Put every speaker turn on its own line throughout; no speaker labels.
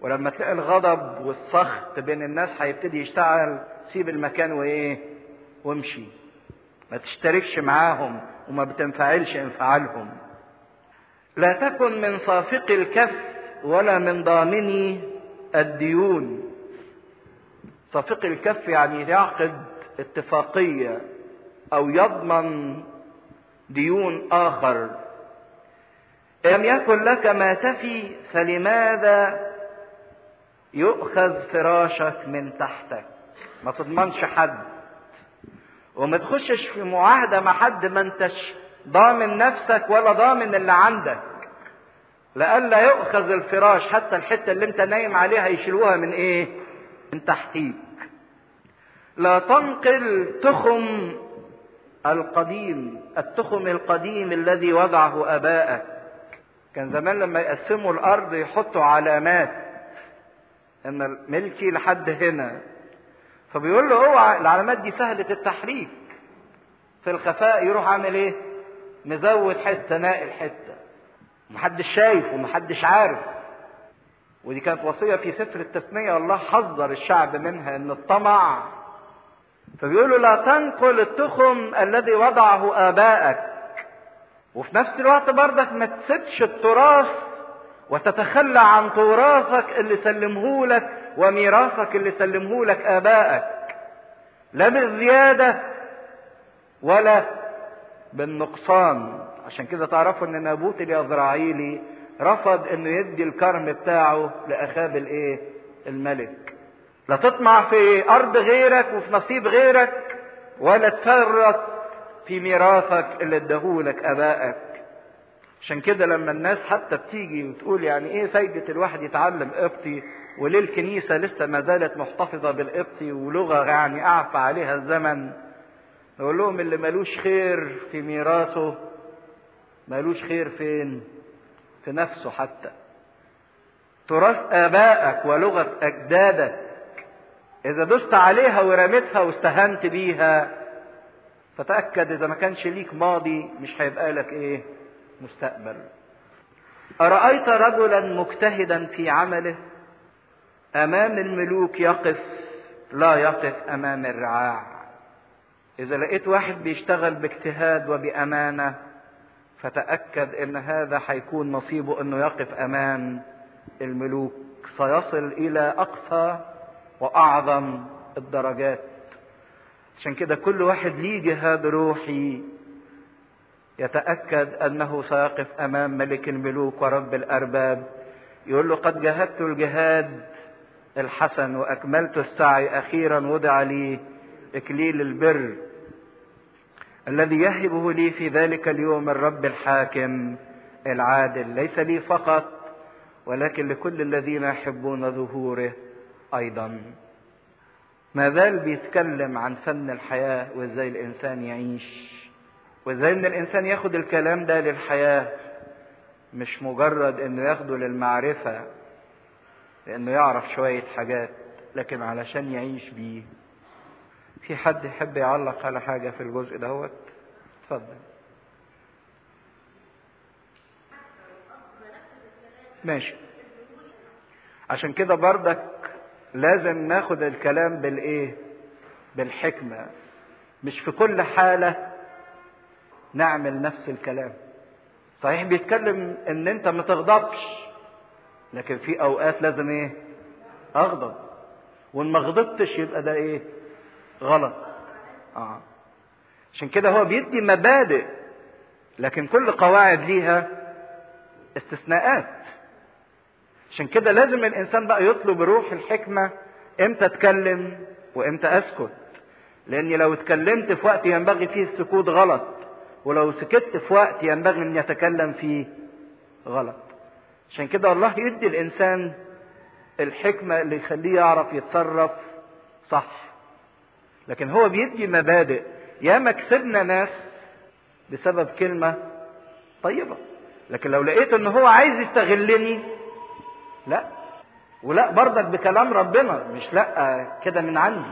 ولما تلاقي الغضب والسخط بين الناس هيبتدي يشتغل سيب المكان وايه وامشي ما تشتركش معاهم وما بتنفعلش انفعالهم لا تكن من صافق الكف ولا من ضامني الديون صافق الكف يعني يعقد اتفاقية او يضمن ديون اخر لم يكن لك ما تفي فلماذا يؤخذ فراشك من تحتك ما تضمنش حد وما تخشش في معاهده مع حد ما انتش ضامن نفسك ولا ضامن اللي عندك لئلا يؤخذ الفراش حتى الحته اللي انت نايم عليها يشيلوها من ايه من تحتيك لا تنقل تخم القديم التخم القديم الذي وضعه ابائك كان زمان لما يقسموا الارض يحطوا علامات ان ملكي لحد هنا فبيقول له اوعى العلامات دي سهله التحريك في الخفاء يروح عامل ايه مزود حته ناقل حته محدش شايف ومحدش عارف ودي كانت وصيه في سفر التثنيه الله حذر الشعب منها ان الطمع فبيقول له لا تنقل التخم الذي وضعه ابائك وفي نفس الوقت برضك ما تسيبش التراث وتتخلى عن تراثك اللي سلمه لك وميراثك اللي سلمه لك ابائك لا بالزياده ولا بالنقصان عشان كده تعرفوا ان نابوت اليزرعيلي رفض انه يدي الكرم بتاعه لاخاب الايه الملك لا تطمع في ارض غيرك وفي نصيب غيرك ولا تفرط في ميراثك اللي اداهولك ابائك عشان كده لما الناس حتى بتيجي وتقول يعني ايه فايدة الواحد يتعلم قبطي وليه الكنيسة لسه ما زالت محتفظة بالقبطي ولغة يعني أعفى عليها الزمن نقول لهم اللي ملوش خير في ميراثه ملوش خير فين في نفسه حتى تراث آبائك ولغة أجدادك إذا دست عليها ورميتها واستهنت بيها فتأكد إذا ما كانش ليك ماضي مش هيبقى لك إيه مستقبل أرأيت رجلا مجتهدا في عمله أمام الملوك يقف لا يقف أمام الرعاع إذا لقيت واحد بيشتغل باجتهاد وبأمانة فتأكد أن هذا هيكون نصيبه أنه يقف أمام الملوك سيصل إلى أقصى وأعظم الدرجات عشان كده كل واحد ليه جهاد روحي يتأكد أنه سيقف أمام ملك الملوك ورب الأرباب يقول له قد جاهدت الجهاد الحسن وأكملت السعي أخيرا وضع لي إكليل البر الذي يهبه لي في ذلك اليوم الرب الحاكم العادل ليس لي فقط ولكن لكل الذين يحبون ظهوره أيضا ما زال بيتكلم عن فن الحياة وازاي الإنسان يعيش وازاي ان الانسان ياخد الكلام ده للحياة مش مجرد انه ياخده للمعرفة لانه يعرف شوية حاجات لكن علشان يعيش بيه في حد يحب يعلق على حاجة في الجزء دهوت اتفضل ماشي عشان كده بردك لازم ناخد الكلام بالايه بالحكمة مش في كل حالة نعمل نفس الكلام صحيح بيتكلم ان انت ما تغضبش لكن في اوقات لازم ايه اغضب وان ما غضبتش يبقى ده ايه غلط اه عشان كده هو بيدي مبادئ لكن كل قواعد ليها استثناءات عشان كده لازم الانسان بقى يطلب روح الحكمه امتى اتكلم وامتى اسكت لاني لو اتكلمت في وقت ينبغي فيه السكوت غلط ولو سكت في وقت ينبغي ان يتكلم فيه غلط عشان كده الله يدي الانسان الحكمة اللي يخليه يعرف يتصرف صح لكن هو بيدي مبادئ ياما كسبنا ناس بسبب كلمة طيبة لكن لو لقيت ان هو عايز يستغلني لا ولا برضك بكلام ربنا مش لا كده من عندي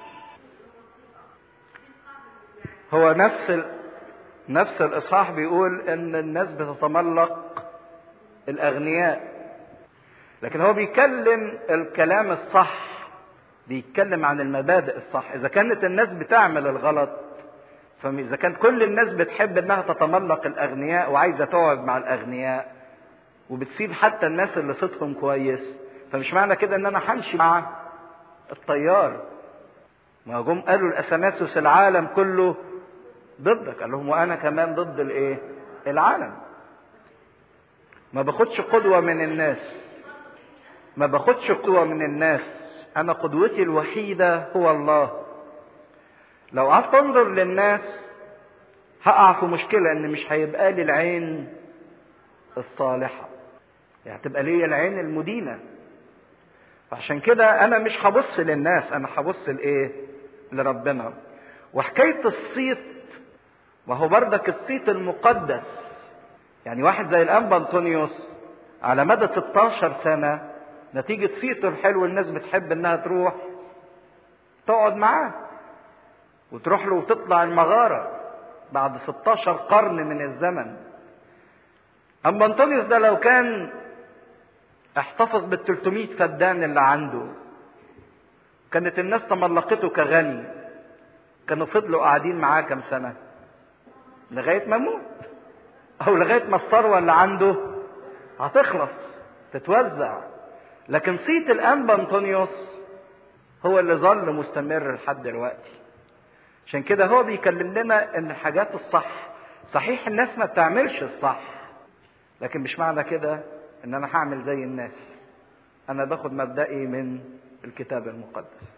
هو نفس ال... نفس الاصحاح بيقول ان الناس بتتملق الاغنياء لكن هو بيتكلم الكلام الصح بيتكلم عن المبادئ الصح اذا كانت الناس بتعمل الغلط فاذا كانت كل الناس بتحب انها تتملق الاغنياء وعايزه تقعد مع الاغنياء وبتسيب حتى الناس اللي صوتهم كويس فمش معنى كده ان انا همشي مع الطيار ما جم قالوا الاسماسوس العالم كله ضدك قال لهم وانا كمان ضد الايه العالم ما باخدش قدوة من الناس ما باخدش قدوة من الناس انا قدوتي الوحيدة هو الله لو قعدت انظر للناس هقع في مشكلة ان مش هيبقى لي العين الصالحة يعني تبقى لي العين المدينة فعشان كده انا مش هبص للناس انا هبص لايه لربنا وحكاية الصيت وهو بردك الصيت المقدس يعني واحد زي الانبا انطونيوس على مدى 16 سنة نتيجة صيته الحلو الناس بتحب انها تروح تقعد معاه وتروح له وتطلع المغارة بعد 16 قرن من الزمن أما أنطونيوس ده لو كان احتفظ بال 300 فدان اللي عنده كانت الناس تملقته كغني كانوا فضلوا قاعدين معاه كم سنة لغاية ما يموت أو لغاية ما الثروة اللي عنده هتخلص تتوزع لكن صيت الأنبا أنطونيوس هو اللي ظل مستمر لحد دلوقتي عشان كده هو بيكلم لنا ان الحاجات الصح صحيح الناس ما بتعملش الصح لكن مش معنى كده ان انا هعمل زي الناس انا باخد مبدئي من الكتاب المقدس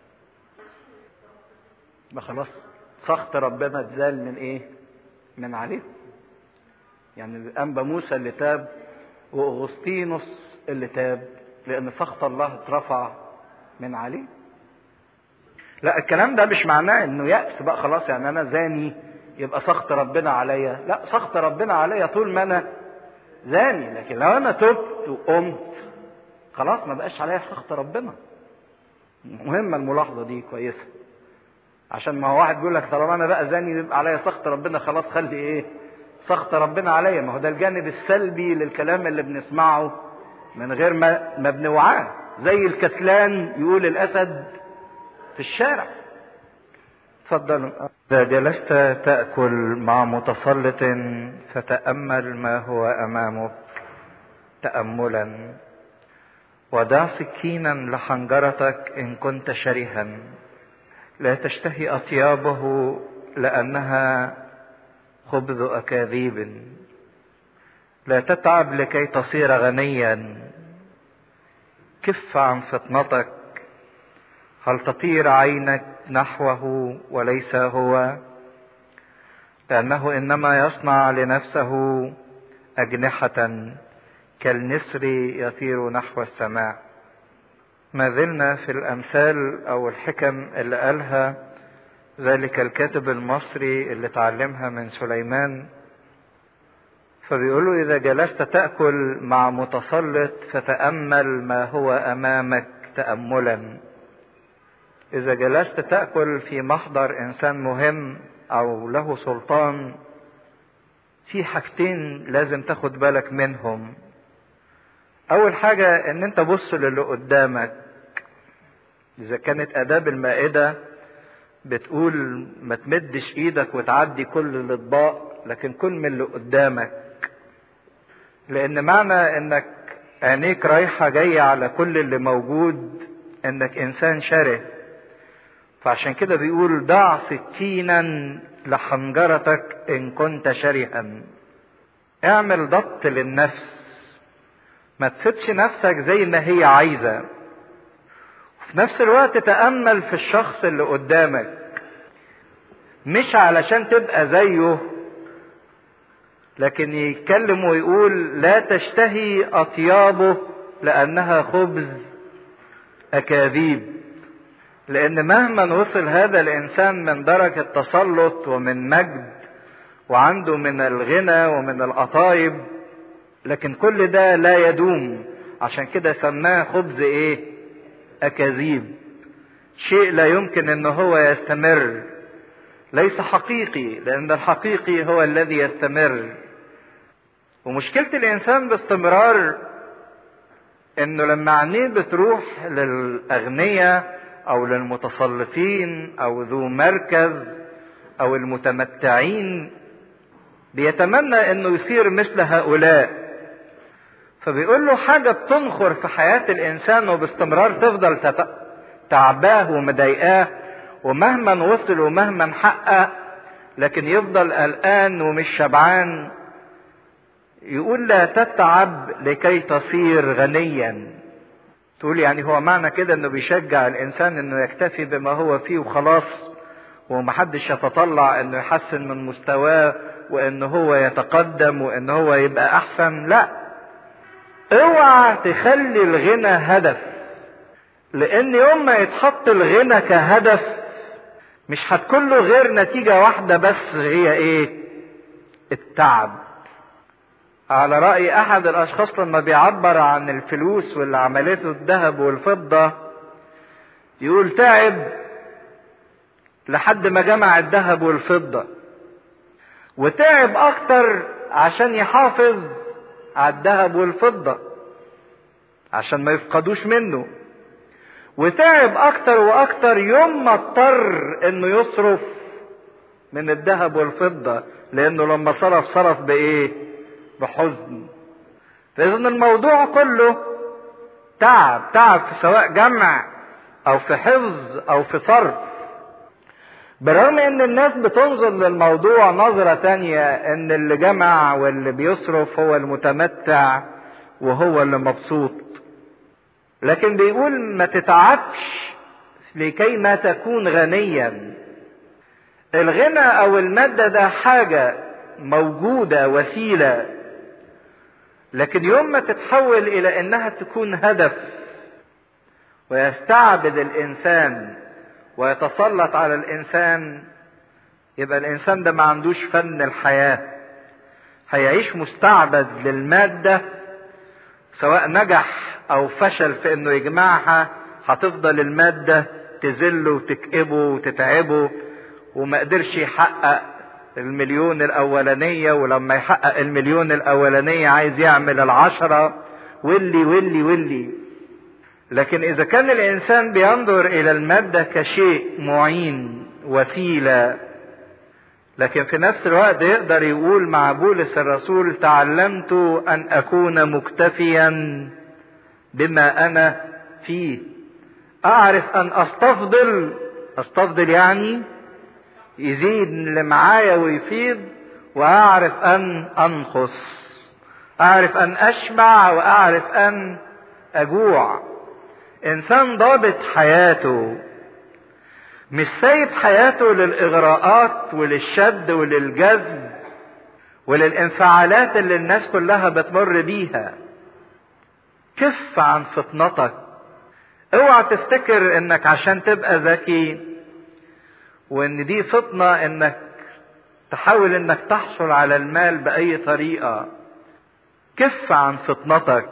ما خلاص سخط ربنا اتزال من ايه من عليه يعني الانبا موسى اللي تاب واغسطينوس اللي تاب لان سخط الله اترفع من عليه لا الكلام ده مش معناه انه يأس بقى خلاص يعني انا زاني يبقى سخط ربنا عليا لا سخط ربنا عليا طول ما انا زاني لكن لو انا تبت وقمت خلاص ما بقاش عليا سخط ربنا مهمه الملاحظه دي كويسه عشان ما هو واحد بيقول لك طالما انا بقى زاني يبقى عليا سخط ربنا خلاص خلي ايه سخط ربنا عليا ما هو ده الجانب السلبي للكلام اللي بنسمعه من غير ما ما بنوعاه زي الكسلان يقول الاسد في الشارع تفضلوا إذا جلست تأكل مع متسلط فتأمل ما هو أمامك تأملا ودع سكينا لحنجرتك إن كنت شرها لا تشتهي أطيابه لأنها خبز أكاذيب لا تتعب لكي تصير غنيا كف عن فطنتك هل تطير عينك نحوه وليس هو لأنه إنما يصنع لنفسه أجنحة كالنسر يطير نحو السماء ما زلنا في الأمثال أو الحكم اللي قالها ذلك الكاتب المصري اللي تعلمها من سليمان فبيقولوا إذا جلست تأكل مع متسلط فتأمل ما هو أمامك تأملا إذا جلست تأكل في محضر إنسان مهم أو له سلطان في حاجتين لازم تاخد بالك منهم أول حاجة إن أنت بص للي قدامك إذا كانت آداب المائدة بتقول ما تمدش إيدك وتعدي كل الأطباق لكن كل من اللي قدامك لأن معنى إنك عينيك رايحة جاية على كل اللي موجود إنك إنسان شره فعشان كده بيقول ضع سكينا لحنجرتك ان كنت شرها اعمل ضبط للنفس ما تسيبش نفسك زي ما هي عايزة وفي نفس الوقت تأمل في الشخص اللي قدامك مش علشان تبقى زيه لكن يتكلم ويقول لا تشتهي أطيابه لأنها خبز أكاذيب لان مهما وصل هذا الانسان من درجة تسلط ومن مجد وعنده من الغنى ومن القطايب لكن كل ده لا يدوم عشان كده سماه خبز ايه اكاذيب شيء لا يمكن ان هو يستمر ليس حقيقي لان الحقيقي هو الذي يستمر ومشكلة الانسان باستمرار انه لما عينيه بتروح للاغنياء او للمتسلطين او ذو مركز او المتمتعين بيتمنى انه يصير مثل هؤلاء فبيقول له حاجة بتنخر في حياة الانسان وباستمرار تفضل تعباه ومضايقاه ومهما وصل ومهما حقق لكن يفضل قلقان ومش شبعان يقول لا تتعب لكي تصير غنيا تقول يعني هو معنى كده انه بيشجع الانسان انه يكتفي بما هو فيه وخلاص ومحدش يتطلع انه يحسن من مستواه وان هو يتقدم وان هو يبقى احسن لا اوعى تخلي الغنى هدف لان يوم ما يتحط الغنى كهدف مش هتكون له غير نتيجة واحدة بس هي ايه التعب على رأي احد الاشخاص لما بيعبر عن الفلوس واللي عملته الذهب والفضة يقول تعب لحد ما جمع الذهب والفضة وتعب اكتر عشان يحافظ على الذهب والفضة عشان ما يفقدوش منه وتعب اكتر واكتر يوم ما اضطر انه يصرف من الذهب والفضة لانه لما صرف صرف بايه بحزن فاذا الموضوع كله تعب تعب في سواء جمع او في حفظ او في صرف بالرغم ان الناس بتنظر للموضوع نظرة تانية ان اللي جمع واللي بيصرف هو المتمتع وهو اللي مبسوط لكن بيقول ما تتعبش لكي ما تكون غنيا الغنى او المادة ده حاجة موجودة وسيلة لكن يوم ما تتحول الى انها تكون هدف ويستعبد الانسان ويتسلط على الانسان يبقى الانسان ده ما عندوش فن الحياة هيعيش مستعبد للمادة سواء نجح او فشل في انه يجمعها هتفضل المادة تذله وتكئبه وتتعبه وما قدرش يحقق المليون الاولانية ولما يحقق المليون الاولانية عايز يعمل العشرة واللي واللي واللي لكن اذا كان الانسان بينظر الى المادة كشيء معين وسيلة لكن في نفس الوقت يقدر يقول مع بولس الرسول تعلمت ان اكون مكتفيا بما انا فيه اعرف ان استفضل استفضل يعني يزيد اللي معايا ويفيض واعرف ان انقص اعرف ان اشبع واعرف ان اجوع انسان ضابط حياته مش سايب حياته للاغراءات وللشد وللجذب وللانفعالات اللي الناس كلها بتمر بيها كف عن فطنتك اوعى تفتكر انك عشان تبقى ذكي وان دي فطنة انك تحاول انك تحصل على المال باي طريقة كف عن فطنتك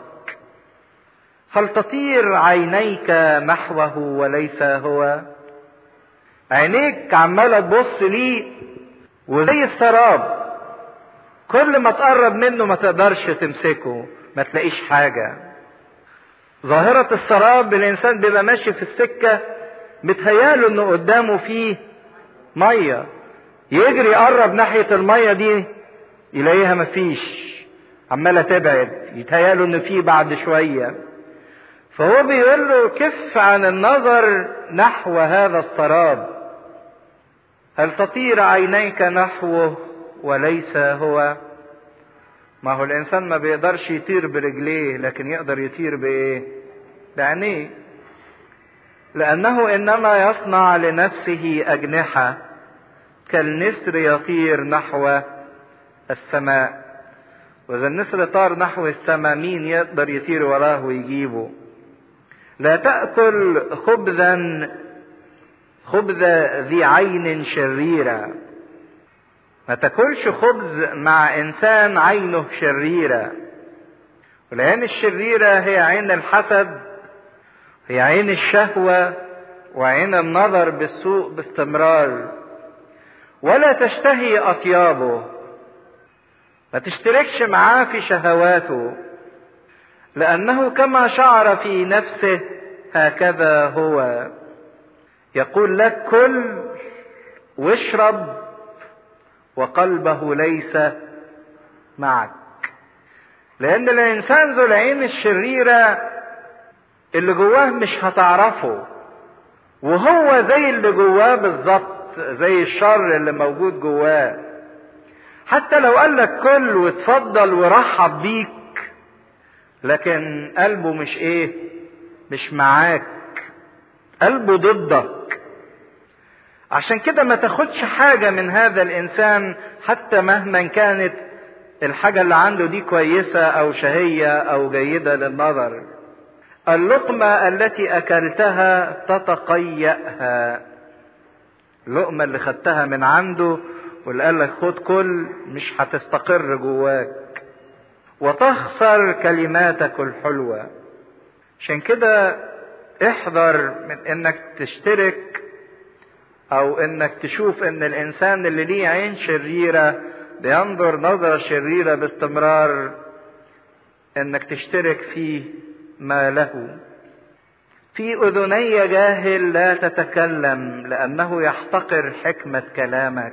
فلتطير عينيك نحوه وليس هو عينيك عمالة تبص ليه وزي السراب كل ما تقرب منه ما تقدرش تمسكه ما تلاقيش حاجة ظاهرة السراب الإنسان بيبقى ماشي في السكة متهياله إنه قدامه فيه مية يجري يقرب ناحية المية دي يلاقيها مفيش عمالة تبعد يتهياله إن فيه بعد شوية فهو بيقول له كف عن النظر نحو هذا السراب هل تطير عينيك نحوه وليس هو ما هو الانسان ما بيقدرش يطير برجليه لكن يقدر يطير بايه بعينيه لانه انما يصنع لنفسه اجنحه كالنسر يطير نحو السماء واذا النسر طار نحو السماء مين يقدر يطير وراه ويجيبه لا تاكل خبزا خبز ذي عين شريره ما تاكلش خبز مع انسان عينه شريره والعين الشريره هي عين الحسد هي عين الشهوه وعين النظر بالسوء باستمرار ولا تشتهي اطيابه ما تشتركش معاه في شهواته لأنه كما شعر في نفسه هكذا هو يقول لك كل واشرب وقلبه ليس معك لأن الإنسان ذو العين الشريرة اللي جواه مش هتعرفه وهو زي اللي جواه بالظبط زي الشر اللي موجود جواه حتى لو قال لك كل واتفضل ورحب بيك لكن قلبه مش ايه مش معاك قلبه ضدك عشان كده ما تاخدش حاجة من هذا الإنسان حتى مهما كانت الحاجة اللي عنده دي كويسة أو شهية أو جيدة للنظر اللقمة التي أكلتها تتقيأها اللقمة اللي خدتها من عنده واللي قال لك خد كل مش هتستقر جواك وتخسر كلماتك الحلوة عشان كده احذر من انك تشترك او انك تشوف ان الانسان اللي ليه عين شريرة بينظر نظرة شريرة باستمرار انك تشترك فيه ما له في اذني جاهل لا تتكلم لانه يحتقر حكمة كلامك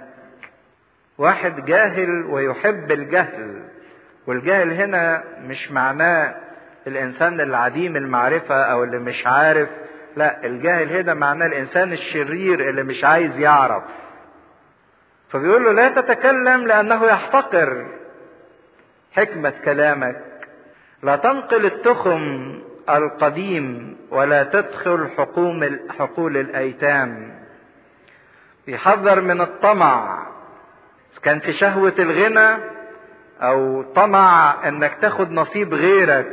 واحد جاهل ويحب الجهل والجهل هنا مش معناه الانسان العديم المعرفة او اللي مش عارف لا الجاهل هنا معناه الانسان الشرير اللي مش عايز يعرف فبيقول له لا تتكلم لانه يحتقر حكمة كلامك لا تنقل التخم القديم ولا تدخل حكوم حقول الايتام يحذر من الطمع كان في شهوة الغنى او طمع انك تاخد نصيب غيرك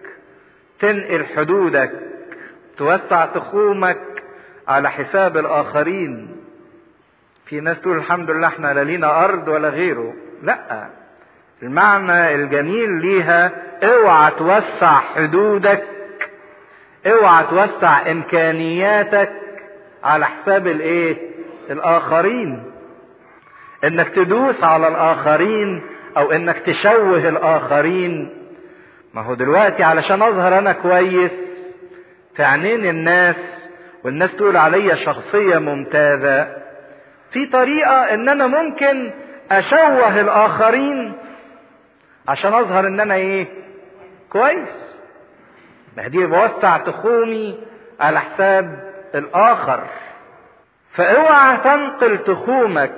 تنقل حدودك توسع تخومك على حساب الاخرين في ناس تقول الحمد لله احنا لا لينا ارض ولا غيره لا المعنى الجميل ليها اوعى توسع حدودك اوعى توسع امكانياتك على حساب الايه الاخرين انك تدوس على الاخرين او انك تشوه الاخرين ما هو دلوقتي علشان اظهر انا كويس في عينين الناس والناس تقول عليا شخصية ممتازة في طريقة ان انا ممكن اشوه الاخرين عشان اظهر ان انا ايه كويس ما دي بوسع تخومي على حساب الاخر فاوعى تنقل تخومك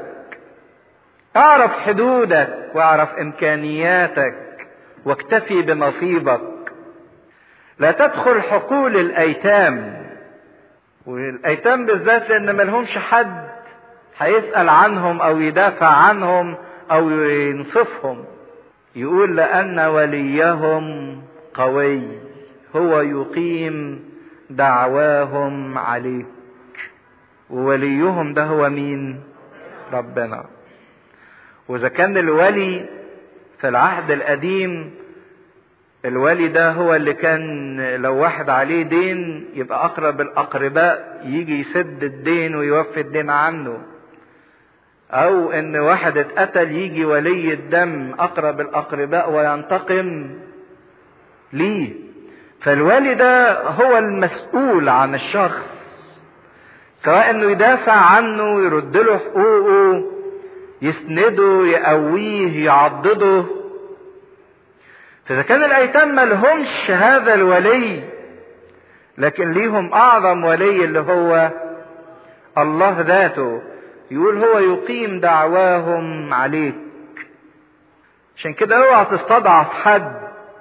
اعرف حدودك واعرف امكانياتك واكتفي بنصيبك لا تدخل حقول الايتام والايتام بالذات لان ملهمش حد هيسال عنهم او يدافع عنهم او ينصفهم يقول لان وليهم قوي هو يقيم دعواهم عليك ووليهم ده هو مين ربنا واذا كان الولي في العهد القديم الولي ده هو اللي كان لو واحد عليه دين يبقى اقرب الاقرباء يجي يسد الدين ويوفي الدين عنه او ان واحد اتقتل يجي ولي الدم اقرب الاقرباء وينتقم ليه فالولي ده هو المسؤول عن الشخص سواء انه يدافع عنه يرد له حقوقه يسنده يقويه يعضده فاذا كان الايتام ملهمش هذا الولي لكن ليهم اعظم ولي اللي هو الله ذاته يقول هو يقيم دعواهم عليك عشان كده اوعى تستضعف حد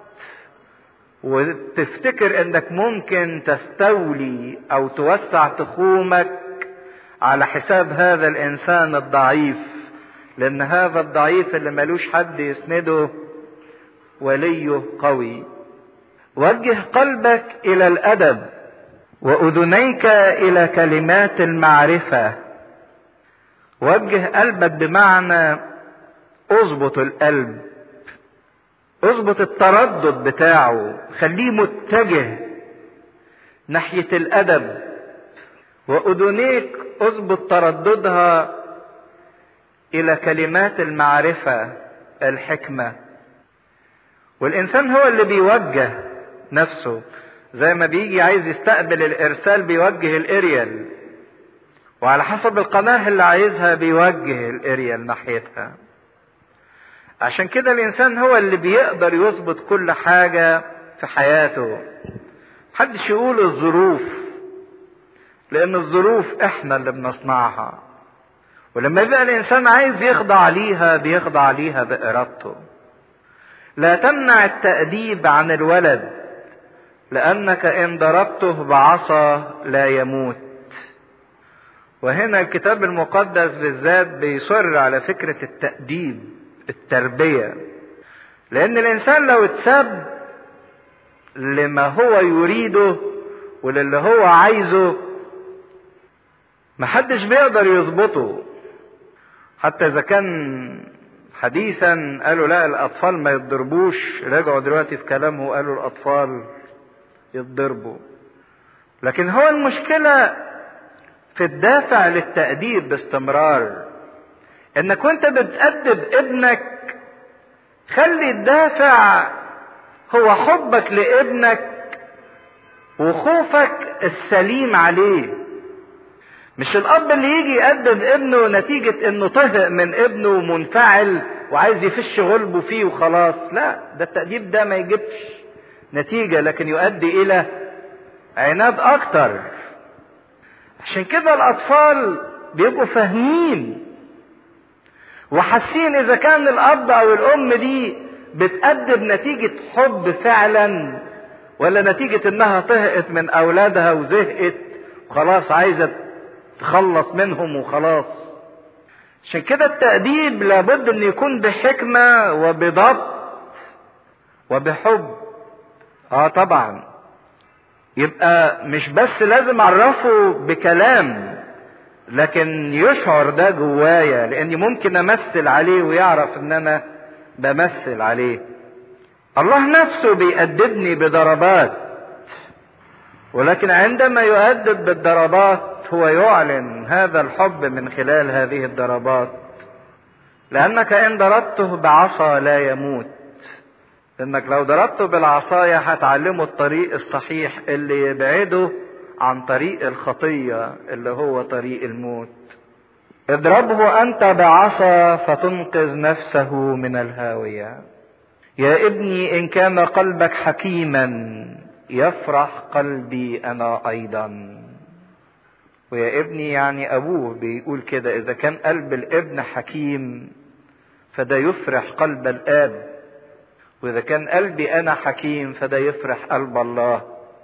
وتفتكر انك ممكن تستولي او توسع تخومك على حساب هذا الانسان الضعيف لان هذا الضعيف اللي ملوش حد يسنده وليه قوي وجه قلبك الى الادب واذنيك الى كلمات المعرفه وجه قلبك بمعنى اظبط القلب اظبط التردد بتاعه خليه متجه ناحيه الادب واذنيك اظبط ترددها الى كلمات المعرفه الحكمه والانسان هو اللي بيوجه نفسه زي ما بيجي عايز يستقبل الارسال بيوجه الاريال وعلى حسب القناة اللي عايزها بيوجه الاريال ناحيتها عشان كده الانسان هو اللي بيقدر يظبط كل حاجة في حياته محدش يقول الظروف لان الظروف احنا اللي بنصنعها ولما يبقى الانسان عايز يخضع ليها بيخضع ليها بارادته لا تمنع التأديب عن الولد لأنك إن ضربته بعصا لا يموت وهنا الكتاب المقدس بالذات بيصر على فكرة التأديب التربية لأن الإنسان لو اتساب لما هو يريده وللي هو عايزه محدش بيقدر يظبطه حتى إذا كان حديثا قالوا لا الأطفال ما يتضربوش رجعوا دلوقتي في كلامه قالوا الأطفال يتضربوا لكن هو المشكلة في الدافع للتأديب باستمرار انك وانت بتأدب ابنك خلي الدافع هو حبك لابنك وخوفك السليم عليه مش الاب اللي يجي يأدب ابنه نتيجة انه طهق من ابنه ومنفعل وعايز يفش غلبه فيه وخلاص لا ده التأديب ده ما يجيبش نتيجة لكن يؤدي الى عناد اكتر عشان كده الاطفال بيبقوا فاهمين وحاسين اذا كان الاب او الام دي بتأدب نتيجة حب فعلا ولا نتيجة انها طهقت من اولادها وزهقت وخلاص عايزة تخلص منهم وخلاص عشان كده التأديب لابد ان يكون بحكمة وبضبط وبحب اه طبعا يبقى مش بس لازم اعرفه بكلام لكن يشعر ده جوايا لاني ممكن امثل عليه ويعرف ان انا بمثل عليه الله نفسه بيأدبني بضربات ولكن عندما يؤدب بالضربات هو يعلن هذا الحب من خلال هذه الضربات لأنك إن ضربته بعصا لا يموت إنك لو ضربته بالعصاية هتعلمه الطريق الصحيح اللي يبعده عن طريق الخطية اللي هو طريق الموت اضربه أنت بعصا فتنقذ نفسه من الهاوية يا ابني إن كان قلبك حكيما يفرح قلبي أنا أيضا ويا ابني يعني أبوه بيقول كده إذا كان قلب الابن حكيم فده يفرح قلب الآب وإذا كان قلبي أنا حكيم فده يفرح قلب الله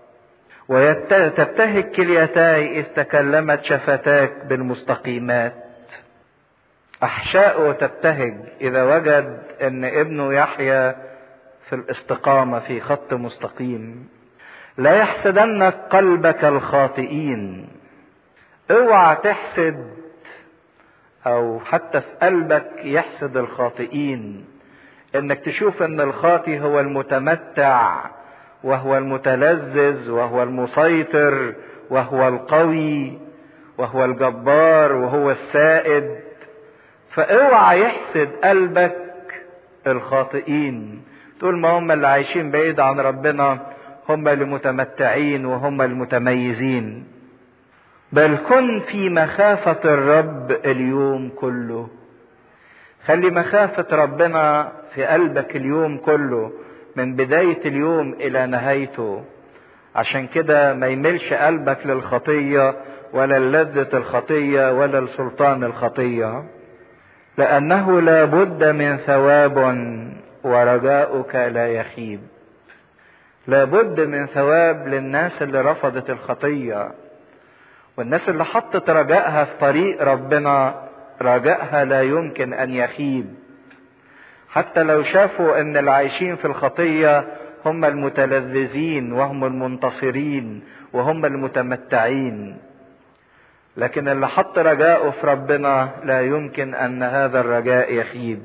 وتبتهج كليتاي إذ تكلمت شفتاك بالمستقيمات أحشاؤه تبتهج إذا وجد أن ابنه يحيا في الاستقامة في خط مستقيم لا يحسدنك قلبك الخاطئين اوعى تحسد او حتى في قلبك يحسد الخاطئين انك تشوف ان الخاطي هو المتمتع وهو المتلذذ وهو المسيطر وهو القوي وهو الجبار وهو السائد فاوعى يحسد قلبك الخاطئين طول ما هم اللي عايشين بعيد عن ربنا هم اللي متمتعين وهم المتميزين بل كن في مخافة الرب اليوم كله خلي مخافة ربنا في قلبك اليوم كله من بداية اليوم إلى نهايته عشان كده ما يملش قلبك للخطية ولا لذة الخطية ولا لسلطان الخطية لأنه لا بد من ثواب ورجاؤك لا يخيب لا بد من ثواب للناس اللي رفضت الخطية والناس اللي حطت رجائها في طريق ربنا رجائها لا يمكن ان يخيب حتى لو شافوا ان اللي عايشين في الخطية هم المتلذذين وهم المنتصرين وهم المتمتعين لكن اللي حط رجاءه في ربنا لا يمكن ان هذا الرجاء يخيب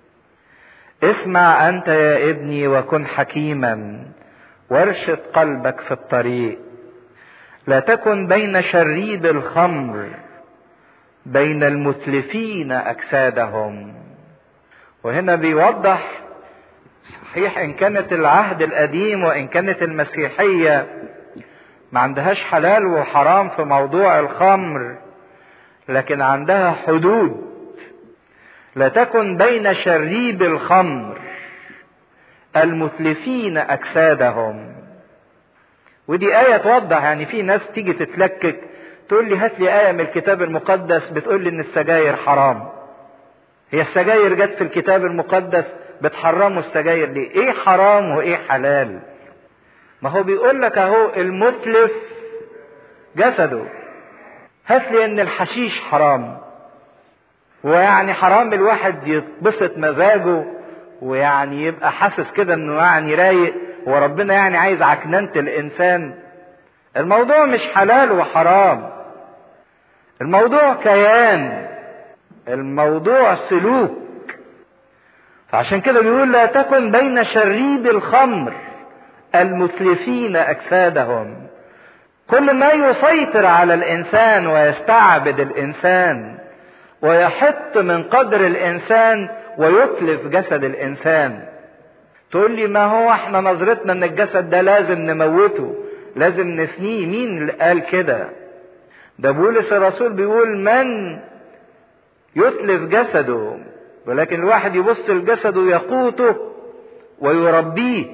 اسمع انت يا ابني وكن حكيما وارشد قلبك في الطريق لا تكن بين شريب الخمر بين المتلفين اجسادهم وهنا بيوضح صحيح ان كانت العهد القديم وان كانت المسيحيه ما عندهاش حلال وحرام في موضوع الخمر لكن عندها حدود لا تكن بين شريب الخمر المتلفين اجسادهم ودي آية توضح يعني في ناس تيجي تتلكك تقول لي هات لي آية من الكتاب المقدس بتقول لي إن السجاير حرام. هي السجاير جت في الكتاب المقدس بتحرموا السجاير ليه؟ إيه حرام وإيه حلال؟ ما هو بيقول لك أهو المتلف جسده. هات لي إن الحشيش حرام. ويعني حرام الواحد يتبسط مزاجه ويعني يبقى حاسس كده انه يعني رايق وربنا يعني عايز عكننة الانسان الموضوع مش حلال وحرام الموضوع كيان الموضوع سلوك فعشان كده بيقول لا تكن بين شريب الخمر المتلفين اجسادهم كل ما يسيطر على الانسان ويستعبد الانسان ويحط من قدر الانسان ويتلف جسد الانسان تقول لي ما هو احنا نظرتنا ان الجسد ده لازم نموته لازم نفنيه مين اللي قال كده ده بولس الرسول بيقول من يتلف جسده ولكن الواحد يبص لجسده يقوته ويربيه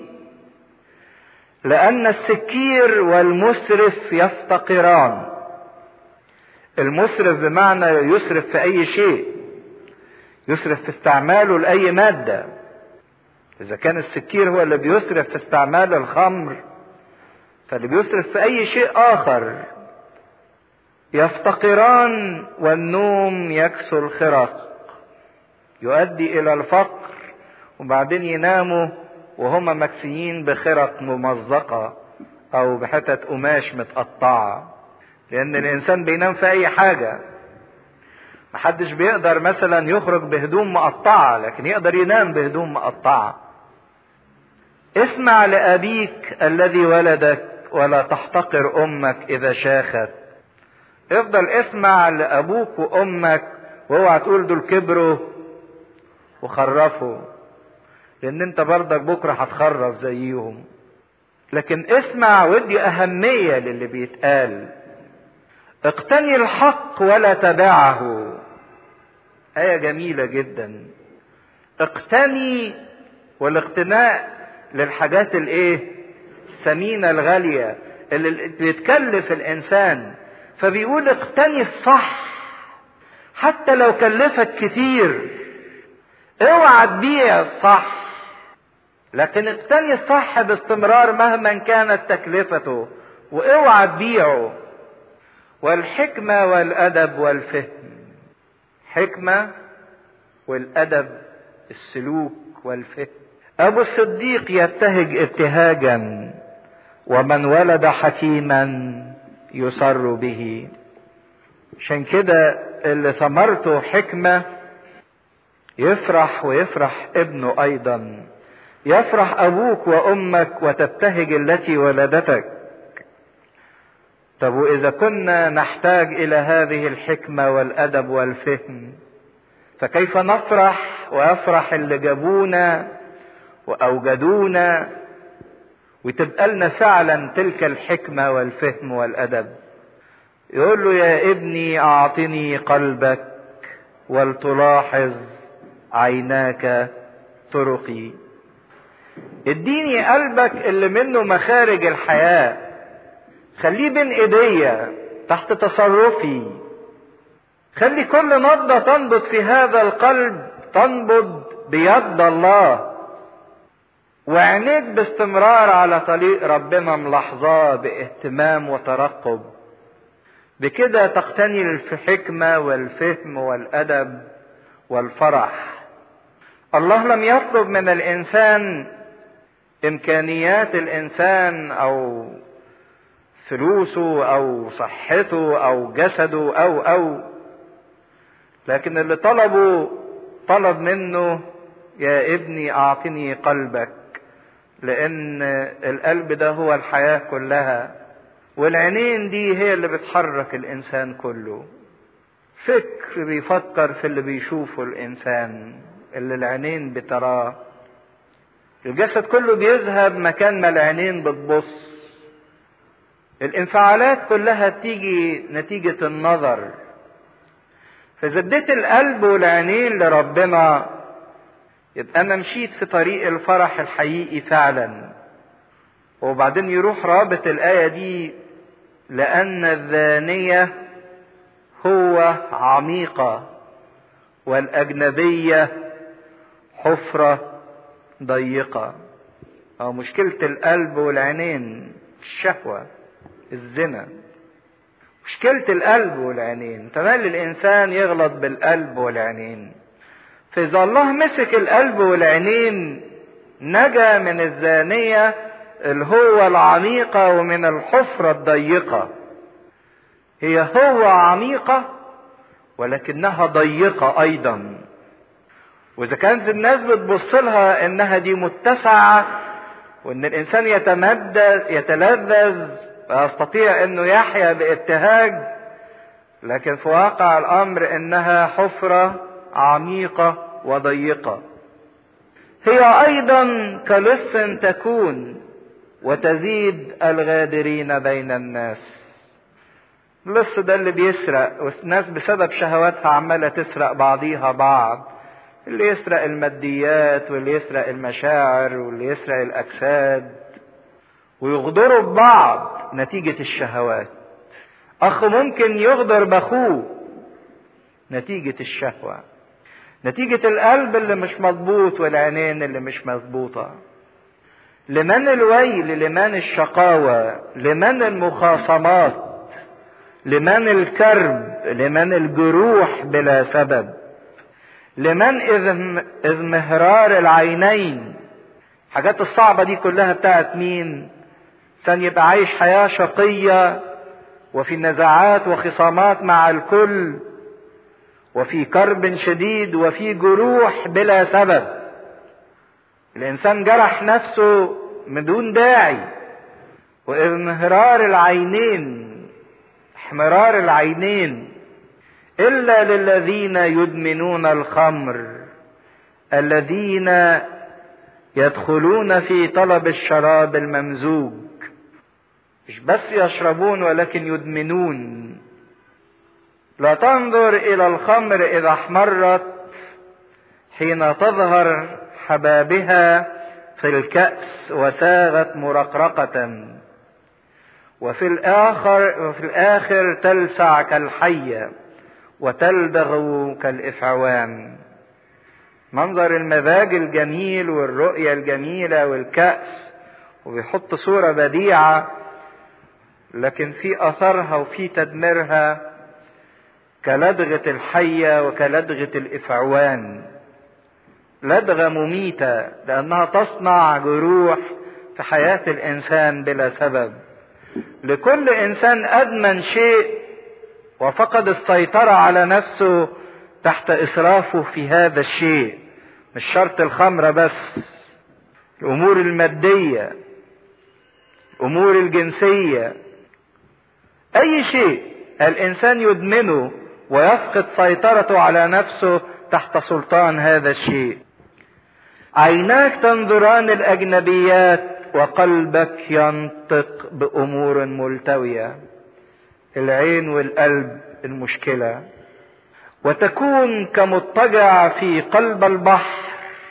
لأن السكير والمسرف يفتقران المسرف بمعنى يسرف في أي شيء يسرف في استعماله لأي مادة إذا كان السكير هو اللي بيسرف في استعمال الخمر فاللي بيسرف في أي شيء آخر يفتقران والنوم يكسو الخرق يؤدي إلى الفقر وبعدين يناموا وهم مكسيين بخرق ممزقة أو بحتت قماش متقطعة لأن الإنسان بينام في أي حاجة محدش بيقدر مثلا يخرج بهدوم مقطعة لكن يقدر ينام بهدوم مقطعة اسمع لأبيك الذي ولدك ولا تحتقر أمك إذا شاخت افضل اسمع لأبوك وأمك واوعى تقول دول كبروا وخرفوا لأن أنت برضك بكرة هتخرف زيهم لكن اسمع ودي أهمية للي بيتقال اقتني الحق ولا تبعه آية جميلة جدا اقتني والاقتناء للحاجات الايه الثمينة الغالية اللي بتكلف الانسان فبيقول اقتني الصح حتى لو كلفك كتير اوعى تبيع الصح لكن اقتني الصح باستمرار مهما كانت تكلفته واوعى تبيعه والحكمة والأدب والفهم حكمة والأدب السلوك والفهم أبو الصديق يبتهج ابتهاجا ومن ولد حكيما يسر به عشان كده اللي ثمرته حكمة يفرح ويفرح ابنه أيضا يفرح أبوك وأمك وتبتهج التي ولدتك طب واذا كنا نحتاج الى هذه الحكمه والادب والفهم فكيف نفرح ويفرح اللي جابونا واوجدونا وتبقى لنا فعلا تلك الحكمه والفهم والادب يقول له يا ابني اعطني قلبك ولتلاحظ عيناك طرقي اديني قلبك اللي منه مخارج الحياه خليه بين ايديا تحت تصرفي خلي كل نبضة تنبض في هذا القلب تنبض بيد الله وعينيك باستمرار على طريق ربنا ملاحظاه باهتمام وترقب بكده تقتني الحكمة والفهم والأدب والفرح الله لم يطلب من الإنسان إمكانيات الإنسان أو فلوسه او صحته او جسده او او لكن اللي طلبه طلب منه يا ابني اعطني قلبك لان القلب ده هو الحياه كلها والعينين دي هي اللي بتحرك الانسان كله فكر بيفكر في اللي بيشوفه الانسان اللي العينين بتراه الجسد كله بيذهب مكان ما العينين بتبص الانفعالات كلها بتيجي نتيجة النظر فإذا اديت القلب والعينين لربنا يبقى أنا مشيت في طريق الفرح الحقيقي فعلا وبعدين يروح رابط الآية دي لأن الذانية هو عميقة والأجنبية حفرة ضيقة أو مشكلة القلب والعينين الشهوة الزنا مشكلة القلب والعينين تملي الإنسان يغلط بالقلب والعينين فإذا الله مسك القلب والعينين نجا من الزانية اللي هو العميقة ومن الحفرة الضيقة هي هو عميقة ولكنها ضيقة أيضا وإذا كانت الناس بتبص لها إنها دي متسعة وإن الإنسان يتمدد يتلذذ ويستطيع إنه يحيا بابتهاج لكن في واقع الأمر إنها حفرة عميقة وضيقة هي أيضا كلص تكون وتزيد الغادرين بين الناس اللص ده اللي بيسرق والناس بسبب شهواتها عمالة تسرق بعضيها بعض اللي يسرق الماديات واللي يسرق المشاعر واللي يسرق الأجساد ويغدروا ببعض نتيجة الشهوات أخ ممكن يغدر بأخوه نتيجة الشهوة نتيجة القلب اللي مش مضبوط والعينين اللي مش مظبوطة لمن الويل لمن الشقاوة لمن المخاصمات لمن الكرب لمن الجروح بلا سبب لمن اذمهرار العينين الحاجات الصعبة دي كلها بتاعت مين كان يبقى عايش حياة شقية وفي نزاعات وخصامات مع الكل وفي كرب شديد وفي جروح بلا سبب الانسان جرح نفسه من دون داعي وانهرار العينين احمرار العينين الا للذين يدمنون الخمر الذين يدخلون في طلب الشراب الممزوج مش بس يشربون ولكن يدمنون لا تنظر الى الخمر اذا احمرت حين تظهر حبابها في الكأس وساغت مرقرقة وفي الآخر وفي الآخر تلسع كالحية وتلدغ كالإفعوان منظر المزاج الجميل والرؤية الجميلة والكأس وبيحط صورة بديعة لكن في أثرها وفي تدميرها كلدغة الحية وكلدغة الإفعوان لدغة مميتة لأنها تصنع جروح في حياة الإنسان بلا سبب لكل إنسان أدمن شيء وفقد السيطرة على نفسه تحت إسرافه في هذا الشيء مش شرط الخمرة بس الأمور المادية الأمور الجنسية أي شيء الإنسان يدمنه ويفقد سيطرته على نفسه تحت سلطان هذا الشيء عيناك تنظران الاجنبيات وقلبك ينطق بامور ملتويه العين والقلب المشكله وتكون كمضطجع في قلب البحر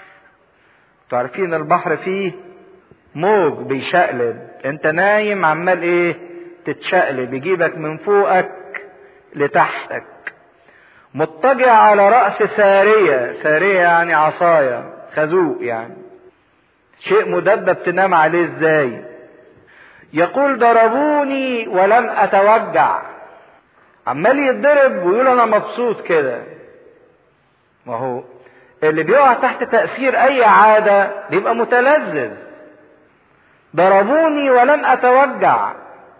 تعرفين البحر فيه موج بيشقلب انت نايم عمال ايه تتشقلب يجيبك من فوقك لتحتك مضطجع على رأس سارية سارية يعني عصاية خازوق يعني شيء مدبب تنام عليه ازاي يقول ضربوني ولم اتوجع عمال يتضرب ويقول انا مبسوط كده ما هو اللي بيقع تحت تأثير اي عادة بيبقى متلذذ ضربوني ولم اتوجع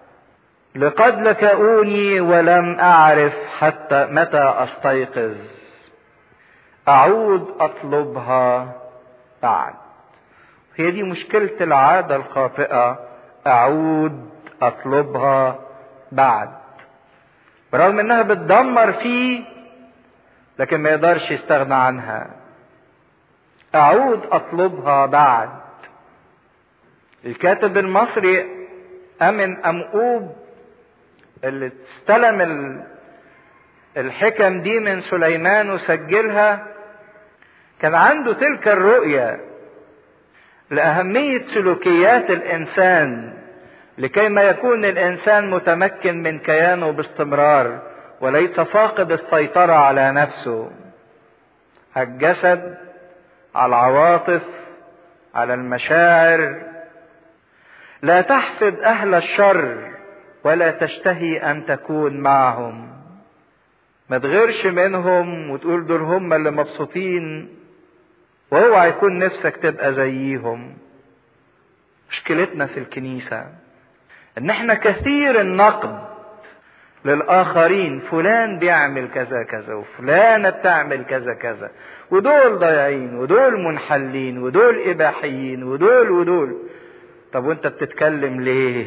لقد لكؤوني ولم اعرف حتى متى استيقظ اعود اطلبها بعد هي دي مشكلة العادة الخاطئة اعود اطلبها بعد برغم انها بتدمر فيه لكن ما يقدرش يستغنى عنها اعود اطلبها بعد الكاتب المصري أمن أمؤوب اللي استلم الحكم دي من سليمان وسجلها كان عنده تلك الرؤية لأهمية سلوكيات الإنسان لكي ما يكون الإنسان متمكن من كيانه باستمرار وليس فاقد السيطرة على نفسه على الجسد على العواطف على المشاعر لا تحسد أهل الشر ولا تشتهي أن تكون معهم ما تغيرش منهم وتقول دول هم اللي مبسوطين واوعى يكون نفسك تبقى زيهم مشكلتنا في الكنيسة ان احنا كثير النقد للآخرين فلان بيعمل كذا كذا وفلانة بتعمل كذا كذا ودول ضايعين ودول منحلين ودول إباحيين ودول ودول طب وانت بتتكلم ليه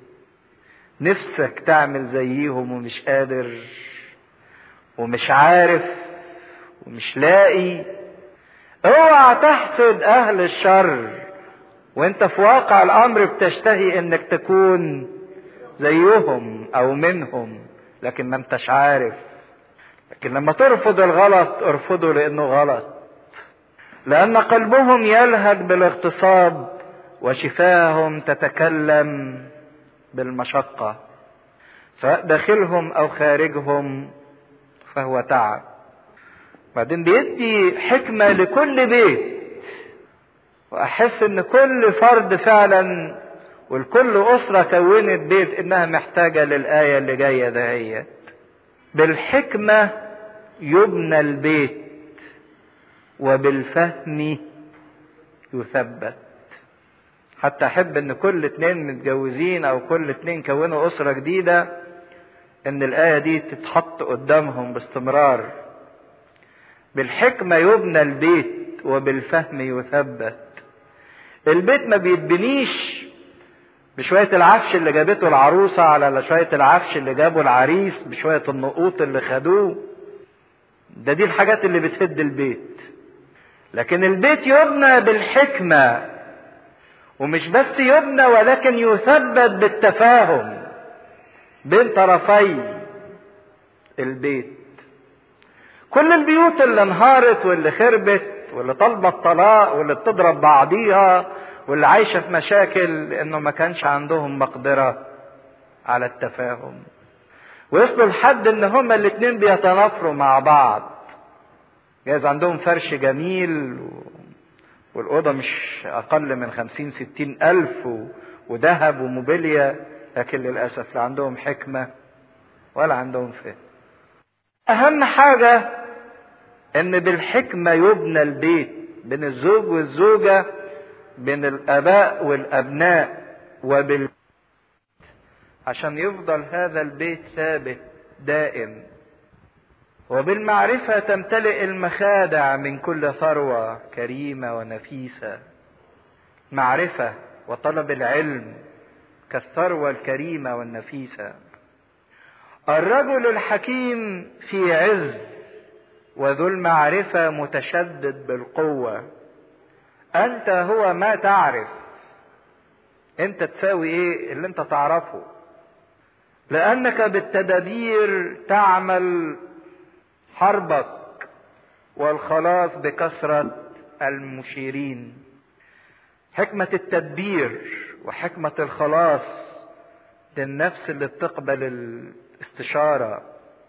نفسك تعمل زيهم ومش قادر ومش عارف ومش لاقي اوعى تحسد اهل الشر وانت في واقع الامر بتشتهي انك تكون زيهم او منهم لكن ما انتش عارف لكن لما ترفض الغلط ارفضه لانه غلط لان قلبهم يلهج بالاغتصاب وشفاهم تتكلم بالمشقه سواء داخلهم او خارجهم فهو تعب بعدين بيدي حكمه لكل بيت واحس ان كل فرد فعلا والكل اسره كونت بيت انها محتاجه للايه اللي جايه دهيت بالحكمه يبنى البيت وبالفهم يثبت حتى احب ان كل اتنين متجوزين او كل اتنين كونوا اسره جديده ان الايه دي تتحط قدامهم باستمرار بالحكمه يبنى البيت وبالفهم يثبت البيت ما بيتبنيش بشوية العفش اللي جابته العروسة على شوية العفش اللي جابه العريس بشوية النقوط اللي خدوه ده دي الحاجات اللي بتهد البيت لكن البيت يبنى بالحكمة ومش بس يبنى ولكن يثبت بالتفاهم بين طرفي البيت كل البيوت اللي انهارت واللي خربت واللي طالبة الطلاق واللي بتضرب بعضيها واللي عايشة في مشاكل لأنه ما كانش عندهم مقدرة على التفاهم ويصلوا لحد إن هما الاتنين بيتنافروا مع بعض جايز عندهم فرش جميل و... والأوضة مش أقل من خمسين ستين ألف و... وذهب وموبيليا لكن للأسف لا عندهم حكمة ولا عندهم فهم أهم حاجة ان بالحكمة يبنى البيت بين الزوج والزوجة بين الاباء والابناء وبال عشان يفضل هذا البيت ثابت دائم وبالمعرفة تمتلئ المخادع من كل ثروة كريمة ونفيسة معرفة وطلب العلم كالثروة الكريمة والنفيسة الرجل الحكيم في عز وذو المعرفة متشدد بالقوة أنت هو ما تعرف أنت تساوي إيه اللي أنت تعرفه لأنك بالتدابير تعمل حربك والخلاص بكثرة المشيرين حكمة التدبير وحكمة الخلاص للنفس اللي بتقبل الاستشارة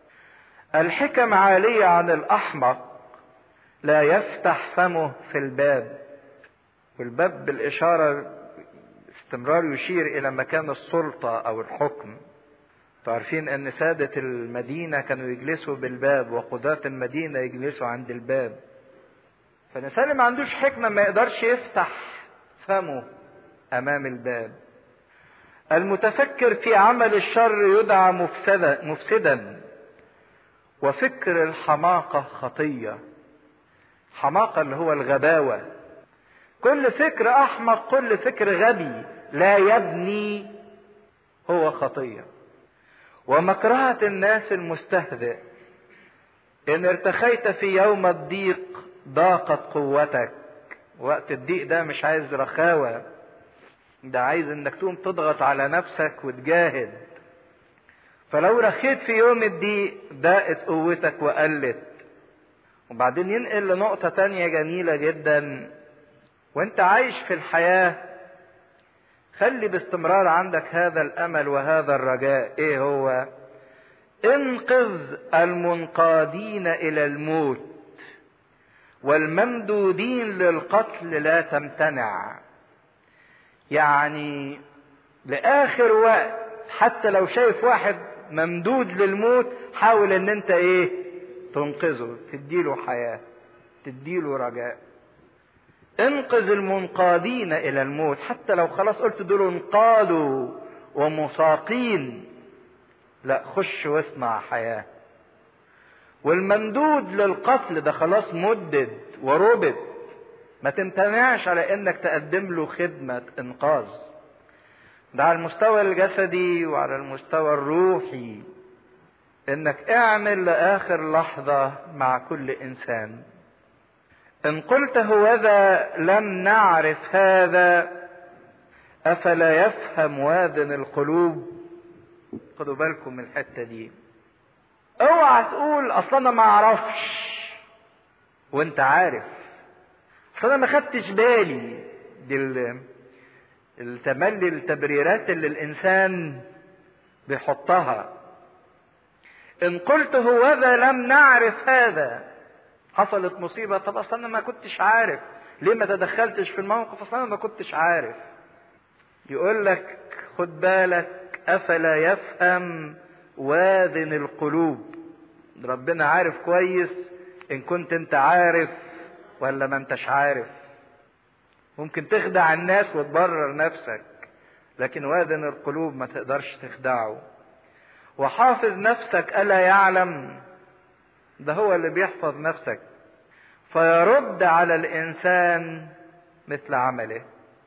الحكم عالية عن الأحمق لا يفتح فمه في الباب والباب بالإشارة استمرار يشير إلى مكان السلطة أو الحكم تعرفين أن سادة المدينة كانوا يجلسوا بالباب وقضاة المدينة يجلسوا عند الباب فالإنسان اللي ما عندوش حكمة ما يقدرش يفتح فمه أمام الباب المتفكر في عمل الشر يدعى مفسدا, مفسدا وفكر الحماقة خطية حماقة اللي هو الغباوة كل فكر أحمق كل فكر غبي لا يبني هو خطية ومكرهة الناس المستهزئ إن ارتخيت في يوم الضيق ضاقت قوتك وقت الضيق ده مش عايز رخاوة ده عايز انك تقوم تضغط على نفسك وتجاهد فلو رخيت في يوم الضيق ضاقت قوتك وقلت وبعدين ينقل لنقطة تانية جميلة جدا وانت عايش في الحياة خلي باستمرار عندك هذا الامل وهذا الرجاء ايه هو انقذ المنقادين الى الموت والممدودين للقتل لا تمتنع يعني لاخر وقت حتى لو شايف واحد ممدود للموت حاول ان انت ايه تنقذه تديله حياه تديله رجاء انقذ المنقادين الى الموت حتى لو خلاص قلت دول انقادوا ومساقين لا خش واصنع حياه والممدود للقتل ده خلاص مدد وربط ما تمتنعش على انك تقدم له خدمه انقاذ ده على المستوى الجسدي وعلى المستوى الروحي انك اعمل لاخر لحظه مع كل انسان ان قلت هوذا لم نعرف هذا افلا يفهم واذن القلوب خدوا بالكم من الحته دي اوعى تقول اصل انا ما اعرفش وانت عارف اصل انا ما خدتش بالي دي التملي التبريرات اللي الانسان بيحطها ان قلت هوذا لم نعرف هذا حصلت مصيبه طب اصل انا ما كنتش عارف ليه ما تدخلتش في الموقف اصل انا ما كنتش عارف يقول لك خد بالك افلا يفهم واذن القلوب ربنا عارف كويس ان كنت انت عارف ولا ما انتش عارف ممكن تخدع الناس وتبرر نفسك لكن واذن القلوب ما تقدرش تخدعه وحافظ نفسك الا يعلم ده هو اللي بيحفظ نفسك فيرد على الانسان مثل عمله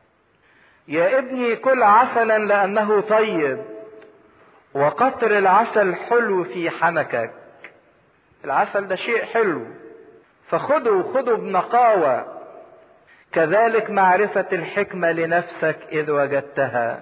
يا ابني كل عسلا لانه طيب وقطر العسل حلو في حنكك العسل ده شيء حلو فخده خده بنقاوة كذلك معرفة الحكمة لنفسك إذ وجدتها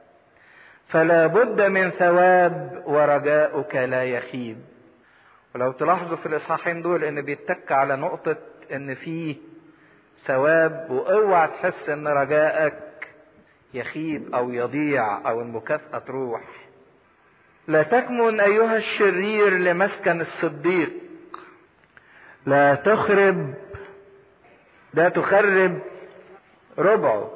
فلا بد من ثواب ورجاؤك لا يخيب ولو تلاحظوا في الإصحاحين دول إن بيتك على نقطة إن فيه ثواب واوعى تحس إن رجائك يخيب أو يضيع أو المكافأة تروح لا تكمن ايها الشرير لمسكن الصديق لا تخرب لا تخرب ربعه